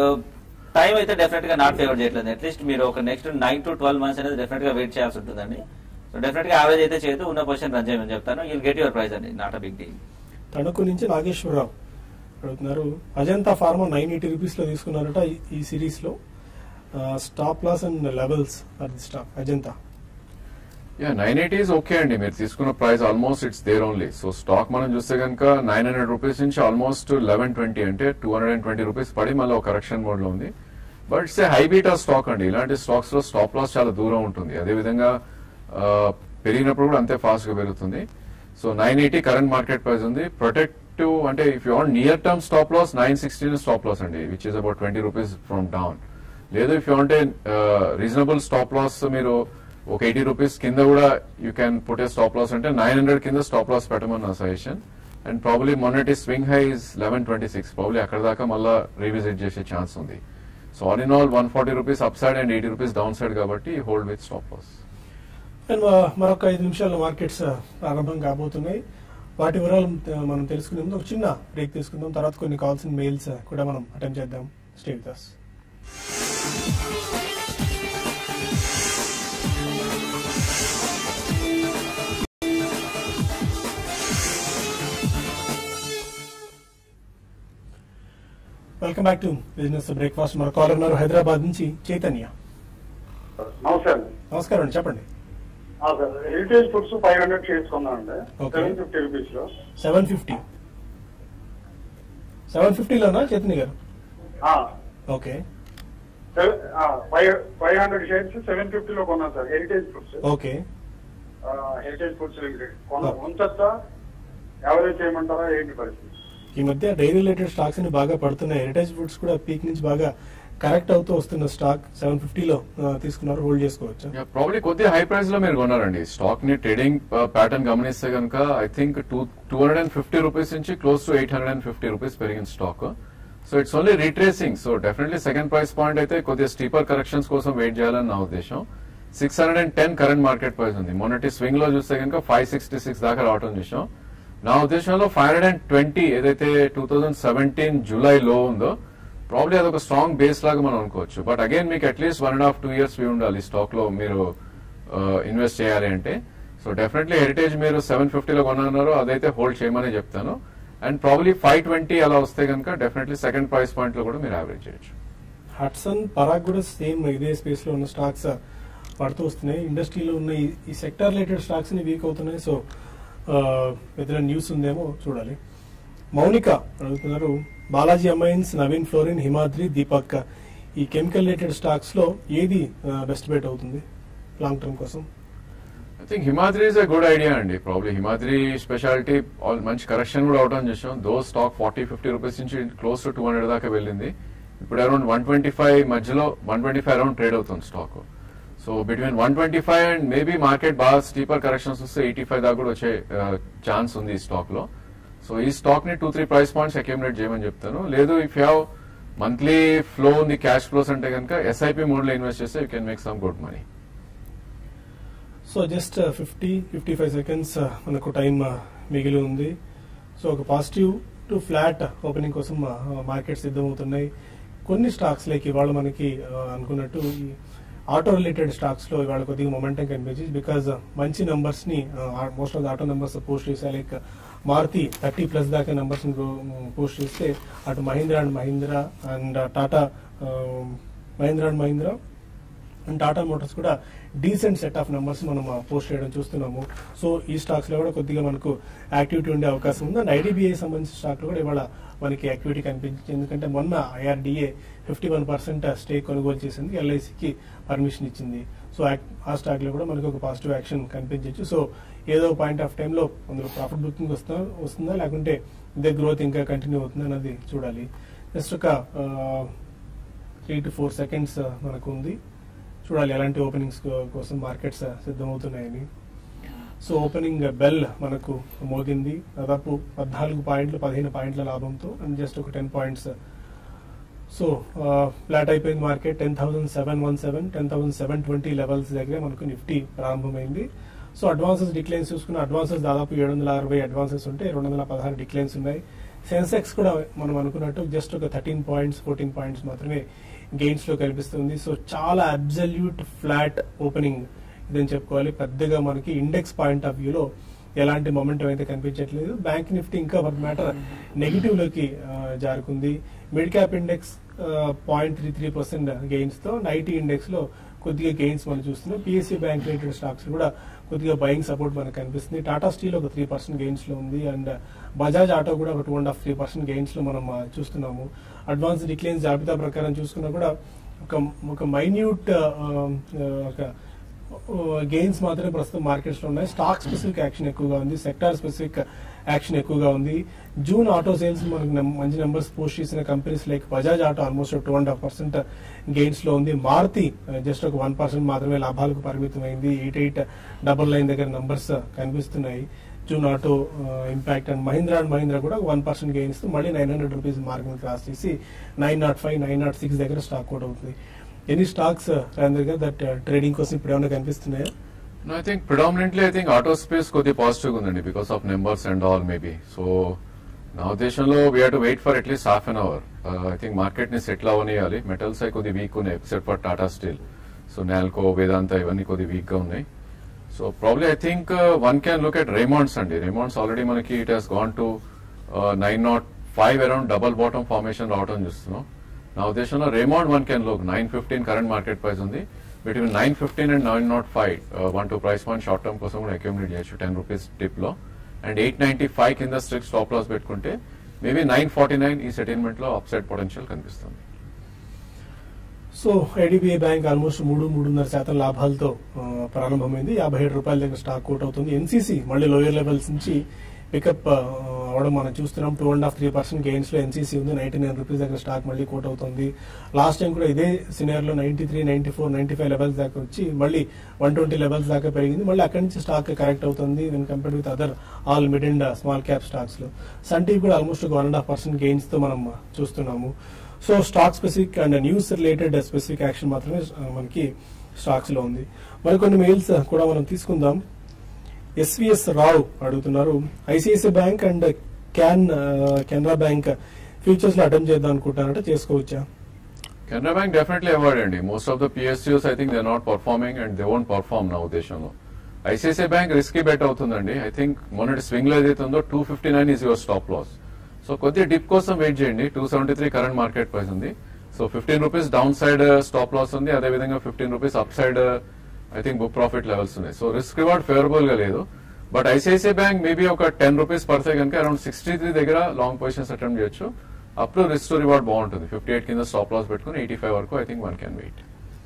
టైం అయితే డెఫినెట్ గా నాట్ ఫేవర్ చేయట్లేదు అట్లీస్ట్ మీరు ఒక next nine to twelve months అనేది డెఫినెట్ గా వెయిట్ చేయాల్సి ఉంటుందండి సో డెఫినెట్ గా యావరేజ్ అయితే చేయదు ఉన్న పొజిషన్ రన్ చేయమని చెప్తాను యూల్ గెట్ యువర్ ప్రైస్ అండి not a big deal
Tanuku నుంచి నాగేశ్వరరావు అడుగుతున్నారు Ajanta pharma nine eighty rupees లో తీసుకున్నారట ఈ- ఈ సిరీస్ లో stop loss and levels are the stock Ajanta
yeah nine eighty is okay అండి మీరు తీసుకున్న price almost it's there only so stock మనం చూస్తే కనుక నైన్ హండ్రెడ్ రూపీస్ నుంచి ఆల్మోస్ట్ లెవెన్ ట్వంటీ అంటే two hundred and twenty rupees పడి మళ్ళీ ఒక కరెక్షన్ మోడ్ లో ఉంది but it's a high beta stock అండి ఇలాంటి స్టాక్స్ లో స్టాప్ లాస్ చాలా దూరం ఉంటుంది అదేవిధంగా ఆ, పెరిగినప్పుడు కూడా అంతే ఫాస్ట్ గా పెరుగుతుంది so nine eighty current market price ఉంది ప్రొటెక్ట్ టు అంటే if you want near term stop loss nine sixteen stop loss అండి which is about twenty rupees from down లేదు if you want reasonable stop loss మీరు ఒక eighty rupees కింద కూడా you can put a stop loss అంటే nine hundred కింద stop loss పెట్టమని నా సజెషన్ అండ్ ప్రాబ్లీ మొన్నటి swing high is eleven twenty six probably అక్కడ దాకా మళ్ళీ రీవిజిట్ చేసే ఛాన్స్ ఉంది so all in all one forty rupees up upside and eighty rupees down downside కాబట్టి hold with stop loss
and మరొక ఐదు నిమిషాల్లో మార్కెట్స్ ప్రారంభం కాబోతున్నాయి వాటి వివరాలు ఆ, మనం తెలుసుకునే ముందు ఒక చిన్న బ్రేక్ తీసుకుందాం తర్వాత కొన్ని కావాల్సిన మెయిల్స్ కూడా మనం అటెంప్ట్ చేద్దాం stay with us. Welcome back to business breakfast మన కాలర్ ఉన్నారు హైదరాబాద్ నుంచి చైతన్య
నమస్తే అండి
నమస్కారం అండి చెప్పండి
ఆ, sir heritage foods five hundred చేసుకున్నానండి
Okay.
సెవెన్ ఫిఫ్టీ రూపీస్ లో
సెవెన్ ఫిఫ్టీ సెవెన్ ఫిఫ్టీలోనా చైతన్య గారు
ఆ,
ఓకే
సెవెన్- ఆ, five five hundred shares seven fifty లో కొన్నాను సార్ హెరిటేజ్ ఫుడ్స్
ఓకే
ఆ, హెరిటేజ్ ఫుడ్స్ లిమిటెడ్ కొన్న ఉంచచ్చా యావరేజ్ చేయమంటారా ఏంటి పరిస్థితి
ఈ మధ్య డైరీ రిలేటెడ్ స్టాక్స్ అని బాగా పడుతున్నాయి హెరిటేజ్ ఫుడ్స్ కూడా పీక్ నుంచి బాగా కరెక్ట్ అవుతూ వస్తున్న స్టాక్ సెవెన్ ఫిఫ్టీలో తీసుకున్నారు హోల్డ్ చేసుకోవచ్చు
ప్రాబ్లీ కొద్దిగా హై ప్రైస్ లో మీరు కొన్నారండి స్టాక్ ని ట్రేడింగ్ ప్యాటర్న్ గమనిస్తే కనుక I think two two hundred and fifty rupees నుంచి close to eight hundred and fifty rupees పెరిగిన stock so it's only retracing so definitely second price point అయితే కొద్దిగా స్టీపర్ కరెక్షన్స్ కోసం వెయిట్ చేయాలని నా ఉద్దేశం six hundred and ten current market price ఉంది మొన్నటి స్వింగ్ లో చూస్తే కనుక ఫైవ్ సిక్స్టీ సిక్స్ దాకా రావడం చూసాం నా ఉద్దేశంలో ఫైవ్ హండ్రెడ్ అండ్ ట్వంటీ ఏదైతే టూ థౌజండ్ సెవెంటీన్ జూలై లో ఉందో ప్రాబ్లీ అదొక స్ట్రాంగ్ బేస్ లాగా మనం అనుకోవచ్చు బట్ అగైన్ మీకు at least one and half two years view ఉండాలి స్టాక్ లో మీరు ఇన్వెస్ట్ చేయాలి అంటే సో డెఫినెట్లీ హెరిటేజ్ మీరు సెవెన్ ఫిఫ్టీలో కొన్నారు అదైతే హోల్డ్ చేయమని చెప్తాను అండ్ ప్రాబ్లీ ఫైవ్ ట్వంటీ అలా వస్తే కనుక డెఫినెట్లీ సెకండ్ ప్రైస్ పాయింట్ లో కూడా మీరు యావరేజ్ చేయొచ్చు
హట్సన్ పరాగ్ కూడా సేమ్ ఇదే స్పేస్ లో ఉన్న స్టాక్స్ పడుతూ వస్తున్నాయి ఇండస్ట్రీలో ఉన్న ఈ- ఈ సెక్టర్ రిలేటెడ్ స్టాక్స్ ని వీక్ అవుతున్నాయి సో ఏదైనా న్యూస్ ఉందేమో చూడాలి మౌనిక అడుగుతున్నారు బాలాజీ అమైన్స్ నవీన్ ఫ్లోరిన్ హిమాద్రి దీపక్ ఈ కెమికల్ రిలేటెడ్ స్టాక్స్ లో ఏది బెస్ట్ బెట్ అవుతుంది లాంగ్ టర్మ్ కోసం
I think Himadri is a good idea అండి ప్రాబ్లీ హిమాద్రి స్పెషాలిటీ ఆల్ మంచి కరెక్షన్ కూడా అవడం చూసాం though stock forty fifty rupees నుంచి క్లోజ్ టు టూ హండ్రెడ్ దాకా వెళ్ళింది ఇప్పుడు అరౌండ్ వన్ ట్వంటీ ఫైవ్ మధ్యలో one twenty five around trade అవుతుంది stock so between one twenty five and maybe market బాగా స్టీపర్ కరెక్షన్స్ వస్తే ఎయిటీ ఫైవ్ దాకా కూడా వచ్చే ఛాన్స్ ఉంది ఈ స్టాక్ లో సో ఈ స్టాక్ ని two three price points accumulate చేయమని చెప్తాను లేదు ఇఫ్ హ్యావ్ మంత్లీ ఫ్లో ఉంది క్యాష్ ఫ్లోస్ అంటే కనుక ఎస్ఐపి మోడ్ లో ఇన్వెస్ట్ చేస్తే you can make some good money
so just fifty fifty five seconds మనకు టైం మిగిలి ఉంది సో ఒక పాజిటివ్ టు ఫ్లాట్ ఓపెనింగ్ కోసం మార్కెట్ సిద్ధమవుతున్నాయి కొన్ని స్టాక్స్ లైక్ ఇవాళ మనకి ఆ, అనుకున్నట్టు ఈ ఆటో రిలేటెడ్ స్టాక్స్ లో ఇవాళ కొద్దిగా మొమెంటం కనిపించింది బికాజ్ మంచి నంబర్స్ ని most of the auto numbers post చేసే లైక్ మారుతి థర్టీ ప్లస్ దాకా నంబర్స్ పోస్ట్ చేస్తే అటు Mahindra and Mahindra and Tata Mahindra and Mahindra and Tata motors కూడా డీసెంట్ సెట్ ఆఫ్ నెంబర్స్ మనం పోస్ట్ చేయడం చూస్తున్నాము సో ఈ స్టాక్స్ లో కూడా కొద్దిగా మనకు యాక్టివిటీ ఉండే అవకాశం ఉంది అండ్ ఐడిబిఐ సంబంధించిన స్టాక్ లో కూడా ఇవాళ మనకి యాక్టివిటీ కనిపించింది ఎందుకంటే మొన్న IRDA fifty one percent stake కొనుగోలు చేసింది ఎల్ఐసికి పర్మిషన్ ఇచ్చింది సో యాక్- ఆ స్టాక్ లో కూడా మనకి ఒక పాజిటివ్ యాక్షన్ కనిపించవచ్చు సో ఏదో పాయింట్ ఆఫ్ టైంలో అందులో ప్రాఫిట్ బుకింగ్ వస్తుందా వస్తుందా లేకుంటే ఇదే గ్రోత్ ఇంకా కంటిన్యూ అవుతుందా అన్నది చూడాలి జస్ట్ ఒక త్రీ టు ఫోర్ సెకండ్స్ మనకు ఉంది చూడాలి ఎలాంటి ఓపెనింగ్స్ కోసం మార్కెట్స్ సిద్ధమవుతున్నాయని సో ఓపెనింగ్ బెల్ మనకు మోగింది దాదాపు పద్నాలుగు పాయింట్లు పదిహేను పాయింట్ల లాభంతో అండ్ జస్ట్ ఒక టెన్ పాయింట్స్ సో ఫ్లాట్ అయిపోయింది market ten thousand seven one seven ten thousand seven twenty levels దగ్గర మనకు నిఫ్టీ ప్రారంభమైంది సో అడ్వాన్సెస్ డిక్లైన్స్ చూసుకున్న అడ్వాన్సెస్ దాదాపు ఏడు వందల అరవై అడ్వాన్సెస్ ఉంటే రెండు వందల పదహారు డిక్లైన్స్ ఉన్నాయి సెన్సెక్స్ కూడా మనం అనుకున్నట్టు జస్ట్ ఒక థర్టీన్ పాయింట్స్ ఫోర్టీన్ పాయింట్స్ మాత్రమే గెయిన్స్ లో కనిపిస్తుంది సో చాలా అబ్జల్యూట్ ఫ్లాట్ ఓపెనింగ్ ఇదని చెప్పుకోవాలి పెద్దగా మనకి ఇండెక్స్ పాయింట్ ఆఫ్ వ్యూలో ఎలాంటి మొమెంటం అయితే కనిపించట్లేదు బ్యాంక్ నిఫ్టీ ఇంకా ఫర్ మ్యాటర్ నెగిటివ్ లోకి ఆ, జారుకుంది mid cap index point three three percent gains తో ఐటీ ఇండెక్స్ లో కొద్దిగా గెయిన్స్ మనం చూస్తున్నాం పిఎస్సీ బ్యాంక్ రిలేటెడ్ స్టాక్స్ కూడా కొద్దిగా బయింగ్ సపోర్ట్ మనకు కనిపిస్తుంది టాటా స్టీల్ ఒక త్రీ పర్సెంట్ గెయిన్స్ లో ఉంది అండ్ బజాజ్ ఆటో కూడా ఒక two and half three percent gains లో మనం ఆ, చూస్తున్నాము అడ్వాన్స్ డిక్లైన్స్ జాబితా ప్రకారం చూసుకున్నా కూడా ఒక ఒక మైన్యూట్ ఒక గెయిన్స్ మాత్రమే ప్రస్తుతం మార్కెట్స్ లో ఉన్నాయి స్టాక్ స్పెసిఫిక్ యాక్షన్ ఎక్కువగా ఉంది సెక్టార్ స్పెసిఫిక్ యాక్షన్ ఎక్కువగా ఉంది జూన్ ఆటో సేల్స్ మనకు నం- మంచి నెంబర్స్ పోస్ట్ చేసిన companies like Bajaj auto almost two and half percent gains లో ఉంది మారుతి జస్ట్ ఒక వన్ పర్సెంట్ మాత్రమే లాభాలకు పరిమితమైంది ఎయిట్ ఎయిట్ డబల్ నైన్ దగ్గర నంబర్స్ కనిపిస్తున్నాయి June auto impact and Mahindra and Mahindra కూడా వన్ పర్సెంట్ గెయిన్స్ తో మళ్ళీ nine hundred rupees market cross చేసి nine not five nine not six దగ్గర స్టాక్ అవుట్ అవుతుంది any stocks Rajendra garu that trading కోసం ఇప్పుడు ఏమైనా కనిపిస్తున్నాయా
No, I think predominantly I think auto space కొద్దిగా పాజిటివ్ ఉందండి because of numbers and all maybe so నా ఉద్దేశంలో we have to wait for at least half an hour I think market ని settle అవనియాలి మెటల్స్ అయి కొద్ది వీక్ ఉన్నాయి except for Tata steel so Nalco Vedanta ఇవన్నీ కొద్ది వీక్ గా ఉన్నాయి so probably I think one can look at Raymonds అండి రేమాండ్స్ ఆల్రెడీ మనకి it has gone to nine not five around double bottom formation రావడం చూస్తున్నాం నా ఉద్దేశంలో Raymond one can look nine fifteen current market price ఉంది between nine fifteen and nine not five one two price point short term కోసం కూడా accumulate చేయొచ్చు ten rupees tip లో and eight ninety five కింద స్ట్రిక్ట్ స్టాప్ లాస్ పెట్టుకుంటే maybe nine forty nine ఈ settlement లో upside potential కనిపిస్తుంది
so IDBI bank almost మూడు మూడున్నర శాతం లాభాలతో ఆ, ప్రారంభమైంది యాభై ఏడు రూపాయల దగ్గర స్టాక్ అవుట్ అవుతుంది ఎన్సీసీ మళ్ళీ లోయర్ లెవెల్స్ నుంచి పికప్ అవడం మనం చూస్తున్నాం two and half three percent gains లో ఎన్సీసీ ఉంది నైన్టీ నైన్ రూపీస్ దగ్గర స్టాక్ మళ్ళీ కోట్ అవుతుంది లాస్ట్ టైం కూడా ఇదే సినియర్లో ninety three ninety four ninety five levels దాకా వచ్చి మళ్ళీ వన్ ట్వంటీ లెవెల్స్ దాకా పెరిగింది మళ్ళీ అక్కడి నుంచి స్టాక్ కరెక్ట్ అవుతుంది when compare with other all mid and small cap stocks లో సన్ టీవీ కూడా almost one and half percent gains తో మనం చూస్తున్నాము so stock specific and news related specific action మాత్రమే ఆ, మనకి స్టాక్స్ లో ఉంది మరికొన్ని మెయిల్స్ కూడా మనం తీసుకుందాం ఎస్విఎస్ రావు అడుగుతున్నారు ఐసిఐసిఐ బ్యాంక్ అండ్ క్యాన్ ఆ, కెనరా బ్యాంక్ ఫ్యూచర్స్ లో అటెంప్ట్ చేద్దాం అనుకుంటారంటే చేసుకోవచ్చా
కెనరా బ్యాంక్ డెఫినెట్లీ అవార్డ్ అండి most of the PSUs I think they not performing and they won't perform నా ఉద్దేశంలో ఐసిఐసిఐ బ్యాంక్ రిస్కీ బెట్ అవుతుందండి ఐ థింక్ మొన్నటి స్వింగ్ లో ఏదైతే ఉందో two fifty nine is your stop loss so కొద్దిగా dip కోసం వెయిట్ చేయండి two seventy three current market price ఉంది so fifteen rupees down side stop loss ఉంది అదే విధంగా fifteen rupees up upside I think book profit levels ఉన్నాయి so risk reward favourable గా లేదు బట్ ఐసిఐసిఐ బ్యాంక్ మేబీ ఒక ten rupees పడితే కనుక అరౌండ్ సిక్స్టీ త్రీ దగ్గర లాంగ్ పొజిషన్స్ అటెంప్ట్ చేయొచ్చు అప్పుడు రిస్క్ టు రివార్డ్ బాగుంటుంది ఫిఫ్టీ ఎయిట్ కింద స్టాప్ లాస్ పెట్టుకుని ఎయిటీ ఫైవ్ వరకు I think one can wait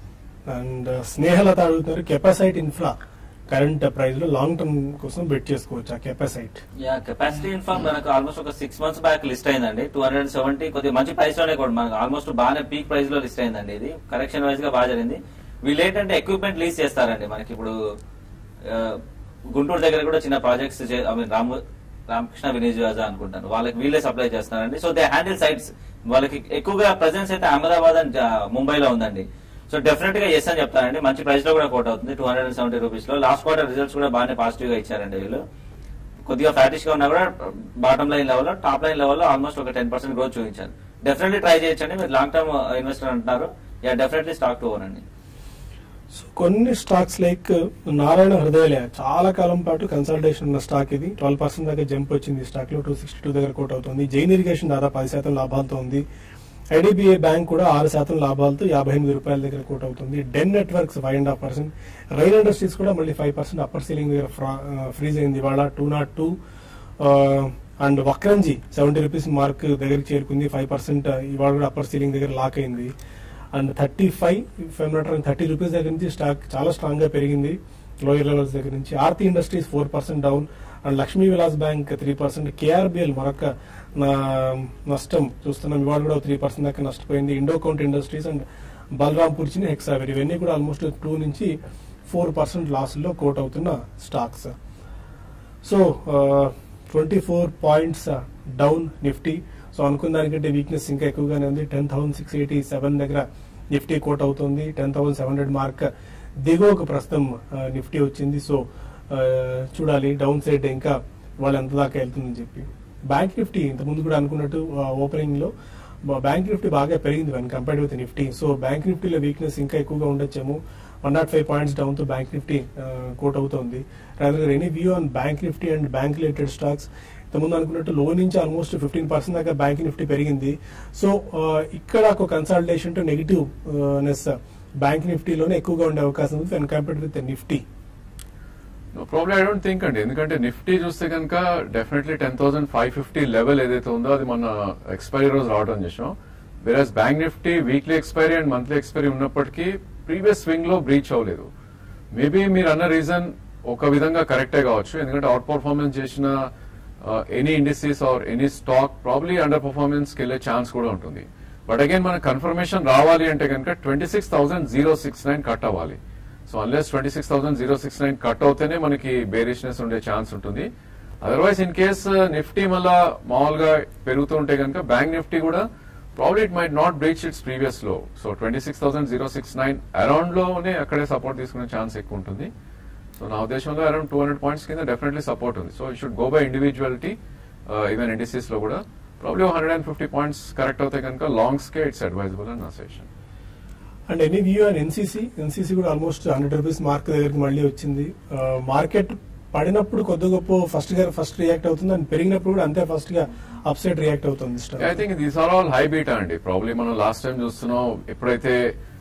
and Snehalatha అడుగుతున్నారు కెపాసైట్ ఇన్ఫ్రా కరెంట్ ప్రైస్ లో లాంగ్ టర్మ్ కోసం బెట్ చేసుకోవచ్చు ఆ కెపాసైట్
యా కెపాసిటీ ఇన్ఫార్మ్ మనకు ఆల్మోస్ట్ ఒక సిక్స్ మంత్స్ బ్యాక్ లిస్ట్ అయిందండి టూ హండ్రెడ్ సెవెంటీ కొద్దిగా మంచి ప్రైస్ లోనే కూడా మనకు ఆల్మోస్ట్ బాగానే పీక్ ప్రైస్ లో లిస్ట్ అయిందండి ఇది కరెక్షన్ వైజ్ గా బాగా జరిగింది వీళ్ళు ఏంటంటే ఎక్విప్మెంట్ లీజ్ చేస్తారండి మనకి ఇప్పుడు ఆ, గుంటూరు దగ్గర కూడా చిన్న projects I mean Ramu Ramakrishna వినేజ్ అనుకుంటాను వాళ్ళకి వీళ్ళే సప్లై చేస్తున్నారండి సో దే హ్యాండిల్ సైట్స్ వాళ్ళకి ఎక్కువగా ప్రజెన్స్ అయితే అహ్మదాబాద్ అండ్ ముంబైలో ఉందండి సో డెఫినెట్ గా ఎస్ అని చెప్తానండి మంచి ప్రైస్ లో కూడా కోట్ అవుతుంది two hundred and seventy rupees లో లాస్ట్ క్వార్టర్ రిజల్ట్స్ కూడా బాగానే పాజిటివ్ గా ఇచ్చారండి వీళ్ళు కొద్దిగా ఫ్యాటిష్ గా ఉన్నా కూడా bottom line level top line level almost ఒక టెన్ పర్సెంట్ గ్రోత్ చూపించారు డెఫినెట్లీ ట్రై చేయొచ్చండి మీరు లాంగ్ టర్మ్ ఇన్వెస్టర్ అంటున్నారు yeah definitely stock to own అండి
సో కొన్ని స్టాక్స్ లైక్ నారాయణ హృదయలయ చాలా కాలం పాటు కన్సల్టేషన్ ఉన్న స్టాక్ ఇది ట్వెల్వ్ పర్సెంట్ దాకా జంప్ వచ్చింది ఈ స్టాక్ లో టూ సిక్స్టీ టూ దగ్గర కోట్ అవుతుంది జైన్ ఇరిగేషన్ దాదాపు పది శాతం లాభాలతో ఉంది ఐడిబిఐ బ్యాంక్ కూడా ఆరు శాతం లాభాలతో యాభై ఎనిమిది రూపాయల దగ్గర కోట్ అవుతుంది Den networks five and half percent rail industries కూడా మళ్ళీ ఫైవ్ పర్సెంట్ అప్పర్ సీలింగ్ దగ్గర ఫ్రీజ్ అయింది ఇవాళ two not two and Vakrangee seventy rupees mark దగ్గరికి చేరుకుంది ఫైవ్ పర్సెంట్ ఇవాళ కూడా అప్పర్ సీలింగ్ దగ్గర లాక్ అయింది and thirty five five nought thirty rupees దగ్గర నుంచి స్టాక్ చాలా స్ట్రాంగ్ గా పెరిగింది లోయర్ లెవెల్స్ దగ్గర నుంచి Aarti industries four percent down and Lakshmi Vilas bank three percent KRBL మరొక నా- నష్టం చూస్తున్నాం ఇవాళ కూడా త్రీ పర్సెంట్ దాకా నష్టపోయింది Indo count industries and Balrampur Chini Hexaware ఇవన్నీ కూడా ఆల్మోస్ట్ టూ నుంచి ఫోర్ పర్సెంట్ లాస్ లో కోట్ అవుతున్న stocks so twenty four points down Nifty so అనుకున్న దానికంటే వీక్నెస్ ఇంకా ఎక్కువగానే ఉంది ten thousand six eighty seven దగ్గర నిఫ్టీ కోట్ అవుతుంది ten thousand seven hundred mark దిగువకు ప్రస్తుతం ఆ, నిఫ్టీ వచ్చింది సో ఆ, చూడాలి డౌన్ సైడ్ ఇంకా వాళ్ళు ఎంత దాకా వెళ్తుందని చెప్పి బ్యాంక్ నిఫ్టీ ఇంతకుముందు కూడా అనుకున్నట్టు ఓపెనింగ్ లో బ- బ్యాంక్ నిఫ్టీ బాగా పెరిగింది one compared with Nifty so bank నిఫ్టీలో వీక్నెస్ ఇంకా ఎక్కువగా ఉండొచ్చేమో one nought five points down తో బ్యాంక్ నిఫ్టీ కోట్ అవుతోంది rather any view on bank Nifty and bank related stocks ఇంతకుముందు అనుకున్నట్టు లో నుంచి ఆల్మోస్ట్ ఫిఫ్టీన్ పర్సెంట్ దాకా బ్యాంక్ నిఫ్టీ పెరిగింది సో ఆ, ఇక్కడ ఒక consultation to negativeness bank నిఫ్టీలోనే ఎక్కువగా ఉండే అవకాశం ఉంది when compared with Nifty
problem I don't think అండి ఎందుకంటే నిఫ్టీ చూస్తే కనుక definitely ten thousand five fifty level ఏదైతే ఉందో అది మన ఎక్స్పైరీ రోజు రావడం చేసాం versus bank Nifty weekly expiry and monthly expiry ఉన్నప్పటికీ ప్రీవియస్ స్వింగ్ లో బ్రీచ్ అవ్వలేదు మేబీ మీరు అన్న రీజన్ ఒక విధంగా కరెక్టే కావచ్చు ఎందుకంటే అవుట్ పర్ఫార్మెన్స్ చేసిన any industries or any stock probably underperformance కి వెళ్ళే ఛాన్స్ కూడా ఉంటుంది బట్ అగైన్ మన కన్ఫర్మేషన్ రావాలి అంటే కనుక twenty six thousand zero six nine cut అవ్వాలి so unless twenty six thousand zero six nine cut అవుతేనే మనకి బేరిష్నెస్ ఉండే ఛాన్స్ ఉంటుంది అదర్వైజ్ ఇన్ కేస్ నిఫ్టీ మళ్ళా మామూలుగా పెరుగుతూ ఉంటే కనుక బ్యాంక్ నిఫ్టీ కూడా probably it might not breach its previous low so twenty six thousand zero six nine around లోనే అక్కడే సపోర్ట్ తీసుకునే ఛాన్స్ ఎక్కువ ఉంటుంది సో నా ఉద్దేశంలో అరౌండ్ టూ హండ్రెడ్ పాయింట్స్ కింద డెఫినెట్లీ సపోర్ట్ ఉంది so it should go by individuality even indices లో కూడా probably hundred and fifty points correct అవుతాయి కనుక లాంగ్స్ కే ఇట్స్ అడ్వైజబుల్ అని నా suggestion
and any view and NCC NCC కూడా ఆల్మోస్ట్ హండ్రెడ్ రూపీస్ మార్క్ దగ్గరికి మళ్ళీ వచ్చింది మార్కెట్ పడినప్పుడు కొద్ది గొప్ప ఫస్ట్ గా ఫస్ట్ రియాక్ట్ అవుతుంది అండ్ పెరిగినప్పుడు కూడా అంతే ఫస్ట్ గా అప్ సైడ్ రియాక్ట్ అవుతుంది
I think these are all high beta అండి ప్రాబ్లీ మనం లాస్ట్ టైం చూస్తున్నాం ఎప్పుడైతే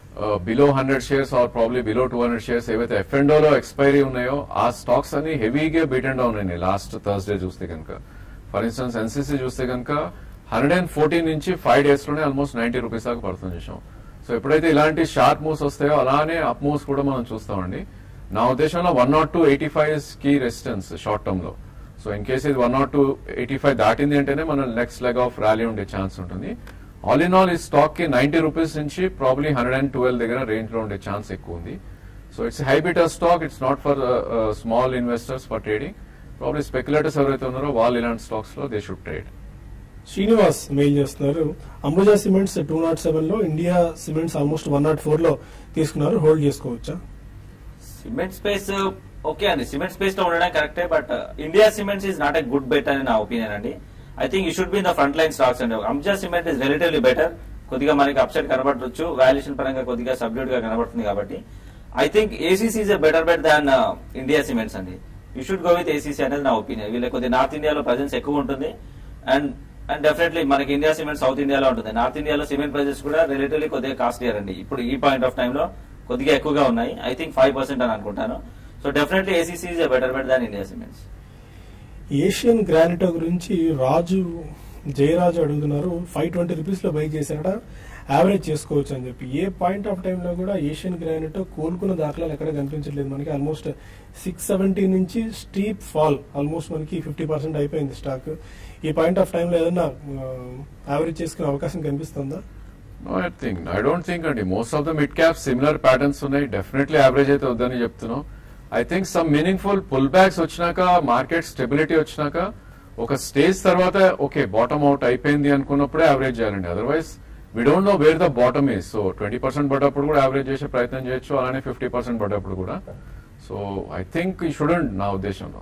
below hundred shares or probably below two hundred shares ఏవైతే ఎఫ్ అండ్ లో ఎక్స్పైరీ ఉన్నాయో ఆ స్టాక్స్ అన్ని హెవీగా బీట్ అండ్ డౌన్ అయినాయి లాస్ట్ థర్స్డే చూస్తే కనుక ఫర్ ఇన్స్టెన్స్ ఎన్సీసీ చూస్తే కనుక హండ్రెడ్ అండ్ ఫోర్టీన్ నుంచి ఫైవ్ డేస్ లోనే ఆల్మోస్ట్ నైన్టీ రూపీస్ దాకా పడుతుంది చూసాం సో ఎప్పుడైతే ఇలాంటి షార్ప్ మూవ్స్ వస్తాయో అలానే అప్ మూవ్స్ కూడా మనం చూస్తామండి నా ఉద్దేశంలో one nought two eighty five key resistance short term లో సో ఇన్ కేస్ ఇది one nought two eighty five దాటింది అంటేనే మన నెక్స్ట్ లెగ్ ఆఫ్ ర్యాలీ ఉండే ఛాన్స్ ఉంటుంది ఆల్ ఇన్ ఆల్ ఈ స్టాక్ కి నైన్టీ రూపీస్ నుంచి ప్రాబ్లీ హండ్రెడ్ అండ్ ట్వెల్వ్ దగ్గర రేంజ్ లో ఉండే ఛాన్స్ ఎక్కువ ఉంది so it's high beta stock it's not for small investors for trading probably speculators ఎవరైతే ఉన్నారో వాళ్ళు ఇలాంటి స్టాక్స్ లో they should trade
Srinivas mail చేస్తున్నారు Ambuja cements two nought seven లో India cements almost one nought four లో తీసుకున్నారు హోల్డ్ చేసుకోవచ్చా
సిమెంట్ స్పేస్ ఓకే అండి సిమెంట్ స్పేస్ లో ఉండడం కరెక్టే but India cements is not a good bet అని నా ఒపీనియన్ అండి I think you should be in the front line stocks అండి Ambuja cement is relatively better కొద్దిగా మనకి అప్సైడ్ కనబడవచ్చు వాల్యుయేషన్ పరంగా కొద్దిగా సబ్డ్యూట్ గా కనబడుతుంది కాబట్టి I think ACC is better bet than India cements అండి you should go with ACC అనేది నా ఒపీనియన్ వీళ్ళకి కొద్దిగా నార్త్ ఇండియాలో ప్రజెన్స్ ఎక్కువ ఉంటుంది అండ్ అండ్ డెఫినెట్లీ మనకి ఇండియా సిమెంట్ సౌత్ ఇండియాలో ఉంటుంది నార్త్ ఇండియాలో సిమెంట్ ప్రైజెస్ కూడా రిలేటివ్లీ కొద్దిగా కాస్ట్లియర్ అండి ఇప్పుడు ఈ పాయింట్ ఆఫ్ టైంలో కొద్దిగా ఎక్కువగా ఉన్నాయి ఐ థింక్ ఫైవ్ పర్సెంట్ అని అనుకుంటాను so definitely ACC is better bet than India cements
Asian Granito గురించి రాజు జయరాజు అడుగుతున్నారు ఫైవ్ ట్వంటీ రూపీస్ లో బై చేశారట యావరేజ్ చేసుకోవచ్చు అని చెప్పి ఏ పాయింట్ ఆఫ్ టైంలో కూడా ఏషియన్ గ్రానైట్ కోలుకున్న దాఖలాలు ఎక్కడ కనిపించట్లేదు మనకి ఆల్మోస్ట్ సిక్స్ సెవెంటీ నుంచి స్టీప్ ఫాల్ ఆల్మోస్ట్ మనకి ఫిఫ్టీ పర్సెంట్ అయిపోయింది స్టాక్ ఈ పాయింట్ ఆఫ్ టైంలో ఏదన్నా యావరేజ్ చేసుకునే అవకాశం కనిపిస్తుందా
no I think I don't think అండి most of the mid cap similar patterns ఉన్నాయి డెఫినెట్లీ యావరేజ్ అయితే వద్దని చెప్తున్నాం I think some meaningful pullbacks వచ్చినాక మార్కెట్ స్టెబిలిటీ వచ్చినాక ఒక స్టేజ్ తర్వాత ఓకే బాటమ్ అవుట్ అయిపోయింది అనుకున్నప్పుడే యావరేజ్ చేయాలండి otherwise we don't know wear the bottom is so twenty percent పడ్డప్పుడు కూడా యావరేజ్ చేసే ప్రయత్నం చేయొచ్చు అలానే ఫిఫ్టీ పర్సెంట్ పడ్డప్పుడు కూడా సో ఐ థింక్ ఈ షుడెంట్ నా ఉద్దేశంలో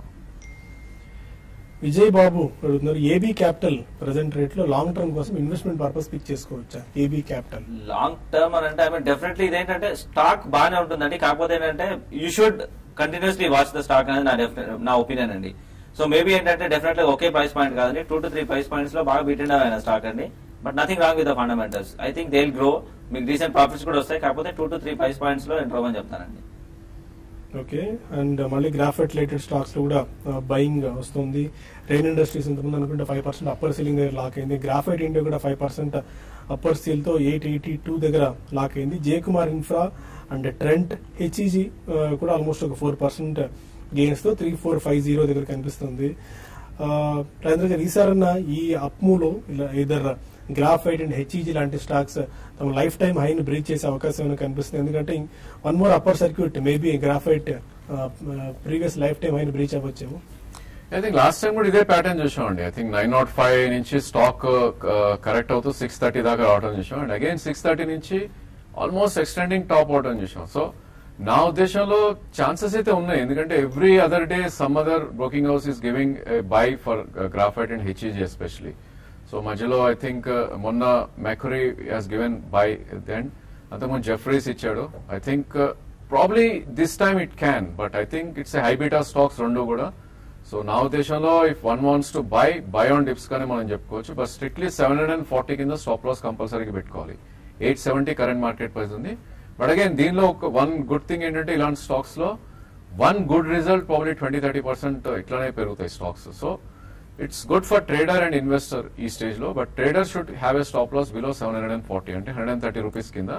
విజయ్ బాబు అడుగుతున్నారు ఏబీ క్యాపిటల్ ప్రజెంట్ రేట్ లో లాంగ్ టర్మ్ కోసం ఇన్వెస్ట్మెంట్ పర్పస్ పిక్ చేసుకోవచ్చా ఏబీ క్యాపిటల్
లాంగ్ టర్మ్ అని అంటే ఐ మీన్ డెఫినెట్లీ ఇదేంటంటే స్టాక్ బాగానే ఉంటుందండి కాకపోతే ఏంటంటే you should continuously watch the stock అనేది నా definite- నా ఒపీనియన్ అండి సో మేబీ ఏంటంటే డెఫినెట్లీ ఒకే ప్రైస్ పాయింట్ కాదండి two to three price points లో బాగా బీటెండ్ అయిన స్టాక్ అండి but nothing wrong with the fundamentals I think they grow మీకు రీసెంట్ ప్రాఫిట్స్ కూడా వస్తాయి కాకపోతే two to three price points లో ఎంటర్ అవ్వని చెప్తానండి
ఓకే అండ్ మళ్ళీ గ్రాఫైట్ రిలేటెడ్ స్టాక్స్ లో కూడా బయింగ్ వస్తుంది రెయిన్ ఇండస్ట్రీస్ ఇంతకుముందు అనుకుంటే ఫైవ్ పర్సెంట్ అప్పర్ సీలింగ్ దగ్గర లాక్ అయింది గ్రాఫైట్ ఇండియా కూడా ఫైవ్ పర్సెంట్ అప్పర్ సీల్ తో ఎయిట్ ఎయిటీ టూ దగ్గర లాక్ అయింది J Kumar infra and Trent HEG కూడా ఆల్మోస్ట్ ఒక ఫోర్ పర్సెంట్ గెయిన్స్ తో త్రీ ఫోర్ ఫైవ్ జీరో దగ్గర కనిపిస్తుంది రాజేంద్ర గారు ఈసారన్న ఈ అప్మూలో ఇలా ఇద్దరు గ్రాఫైట్ అండ్ హెచ్ఈజీ లాంటి స్టాక్స్ తమ లైఫ్ టైం హైని బ్రీచ్ చేసే అవకాశం ఏమైనా కనిపిస్తుంది ఎందుకంటే one more upper circuit maybe graphite previous lifetime హైని బ్రీచ్ అవ్వచ్చేమో
ఐ థింక్ లాస్ట్ టైం కూడా ఇదే ప్యాటర్న్ చూసామండి I think nine not five నుంచి స్టాక్ కరెక్ట్ అవుతూ సిక్స్ థర్టీ దాకా రావడం చూసాం అండ్ అగైన్ సిక్స్ థర్టీ నుంచి ఆల్మోస్ట్ ఎక్స్టెండింగ్ టాప్ అవడం చూసాం సో నా ఉద్దేశంలో ఛాన్సెస్ అయితే ఉన్నాయి ఎందుకంటే every other day some other broking house is giving buy for graphite and HEG especially so మధ్యలో ఐ థింక్ మొన్న Macquarie has given buy then అంతకుముందు జెఫ్రీస్ ఇచ్చాడు I think probably this time it can but I think it's high beta stocks రెండు కూడా so నా ఉద్దేశంలో if one wants to buy buy on dips కానీ మనం చెప్పుకోవచ్చు but strictly seven hundred and forty కింద స్టాప్ లాస్ కంపల్సరీగా పెట్టుకోవాలి eight seventy current market price ఉంది బట్ అగైన్ దీనిలో ఒక వన్ గుడ్ థింగ్ ఏంటంటే ఇలాంటి స్టాక్స్ లో one good result probably twenty thirty percent ఇట్లానే పెరుగుతాయి stocks so it's good for trader and investor ఈ స్టేజ్ లో but trader should have a stop loss below seven hundred and forty అంటే hundred and thirty rupees కింద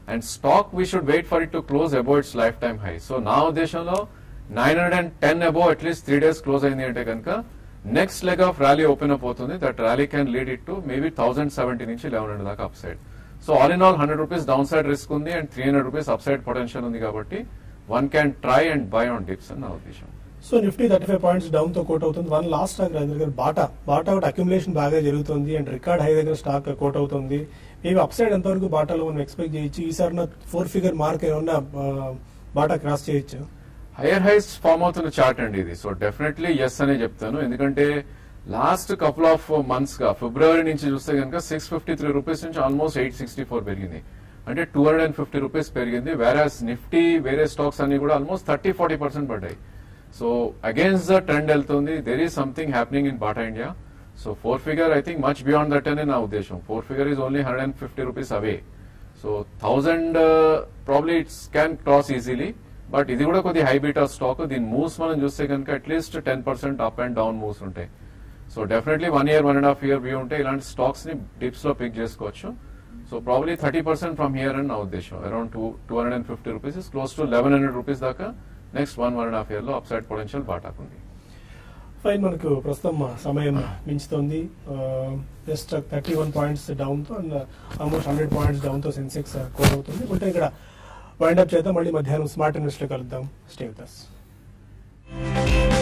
and stock we should wait for it to close above its lifetime high so నా ఉద్దేశంలో nine hundred and ten above at least three days close అయింది అంటే కనుక next leg of rally open up అవుతుంది that rally can lead it to maybe thousand seventy నుంచి eleven hundred దాకా upside so all in all hundred rupees down downside risk ఉంది and three hundred rupees up side potential ఉంది కాబట్టి one can try and buy on dips అని నా ఉద్దేశం
so Nifty thirty five points down తో కోట్ అవుతుంది one last stock దగ్గర బాటా బాటా ఒకటి అక్యుములేషన్ బాగా జరుగుతుంది అండ్ రికార్డ్ హై దగ్గర స్టాక్ కోట్ అవుతుంది మేబీ అప్ సైడ్ ఎంతవరకు బాటాలో మనం ఎక్స్పెక్ట్ చేయొచ్చు ఈసారి నా ఫోర్ ఫిగర్ మార్క్ ఏమన్నా ఆ, బాటా క్రాస్ చేయొచ్చు
హైయర్ హైస్ ఫామ్ అవుతున్న చార్ట్ అండి ఇది సో డెఫినెట్లీ ఎస్ అనే చెప్తాను ఎందుకంటే లాస్ట్ కపుల్ ఆఫ్ మంత్స్ గా ఫిబ్రవరి నుంచి చూస్తే కనుక సిక్స్ ఫిఫ్టీ త్రీ రూపీస్ నుంచి ఆల్మోస్ట్ ఎయిట్ సిక్స్టీ ఫోర్ పెరిగింది అంటే two hundred and fifty rupees పెరిగింది వేరాస్ నిఫ్టీ వేరే స్టాక్స్ అన్ని కూడా ఆల్మోస్ట్ థర్టీ ఫార్టీ పర్సెంట్ పడ్డాయి సో అగేన్స్ట్ ద ట్రెండ్ వెళ్తుంది there is something happening in Bata India so four figure I think much beyond that అనే నా ఉద్దేశం four figure is only hundred and fifty rupees away so thousand probably it's can cross easily but ఇది కూడా కొద్ది high beta stock దీని moves మనం చూస్తే కనుక at least ten percent up and down moves ఉంటాయి so definitely one year one and half year view ఉంటే ఇలాంటి స్టాక్స్ ని డిప్స్ లో పిక్ చేసుకోవచ్చు so probably thirty percent from here అని నా ఉద్దేశం around two two hundred and fifty rupees is close to eleven hundred rupees దాకా next one one and half year లో అప్ సైడ్ పొటెన్షియల్ బాటాకుంది
fine మనకు ప్రస్తుతం సమయం మించుతోంది just thirty one points down తో and almost hundred points down తో Sensex core అవుతుంది ఉంటే ఇక్కడ వైండ్ అప్ చేద్దాం మళ్ళీ మధ్యాహ్నం స్మార్ట్ ఇన్వెస్ట్ కలుద్దాం స్టే విత్ us.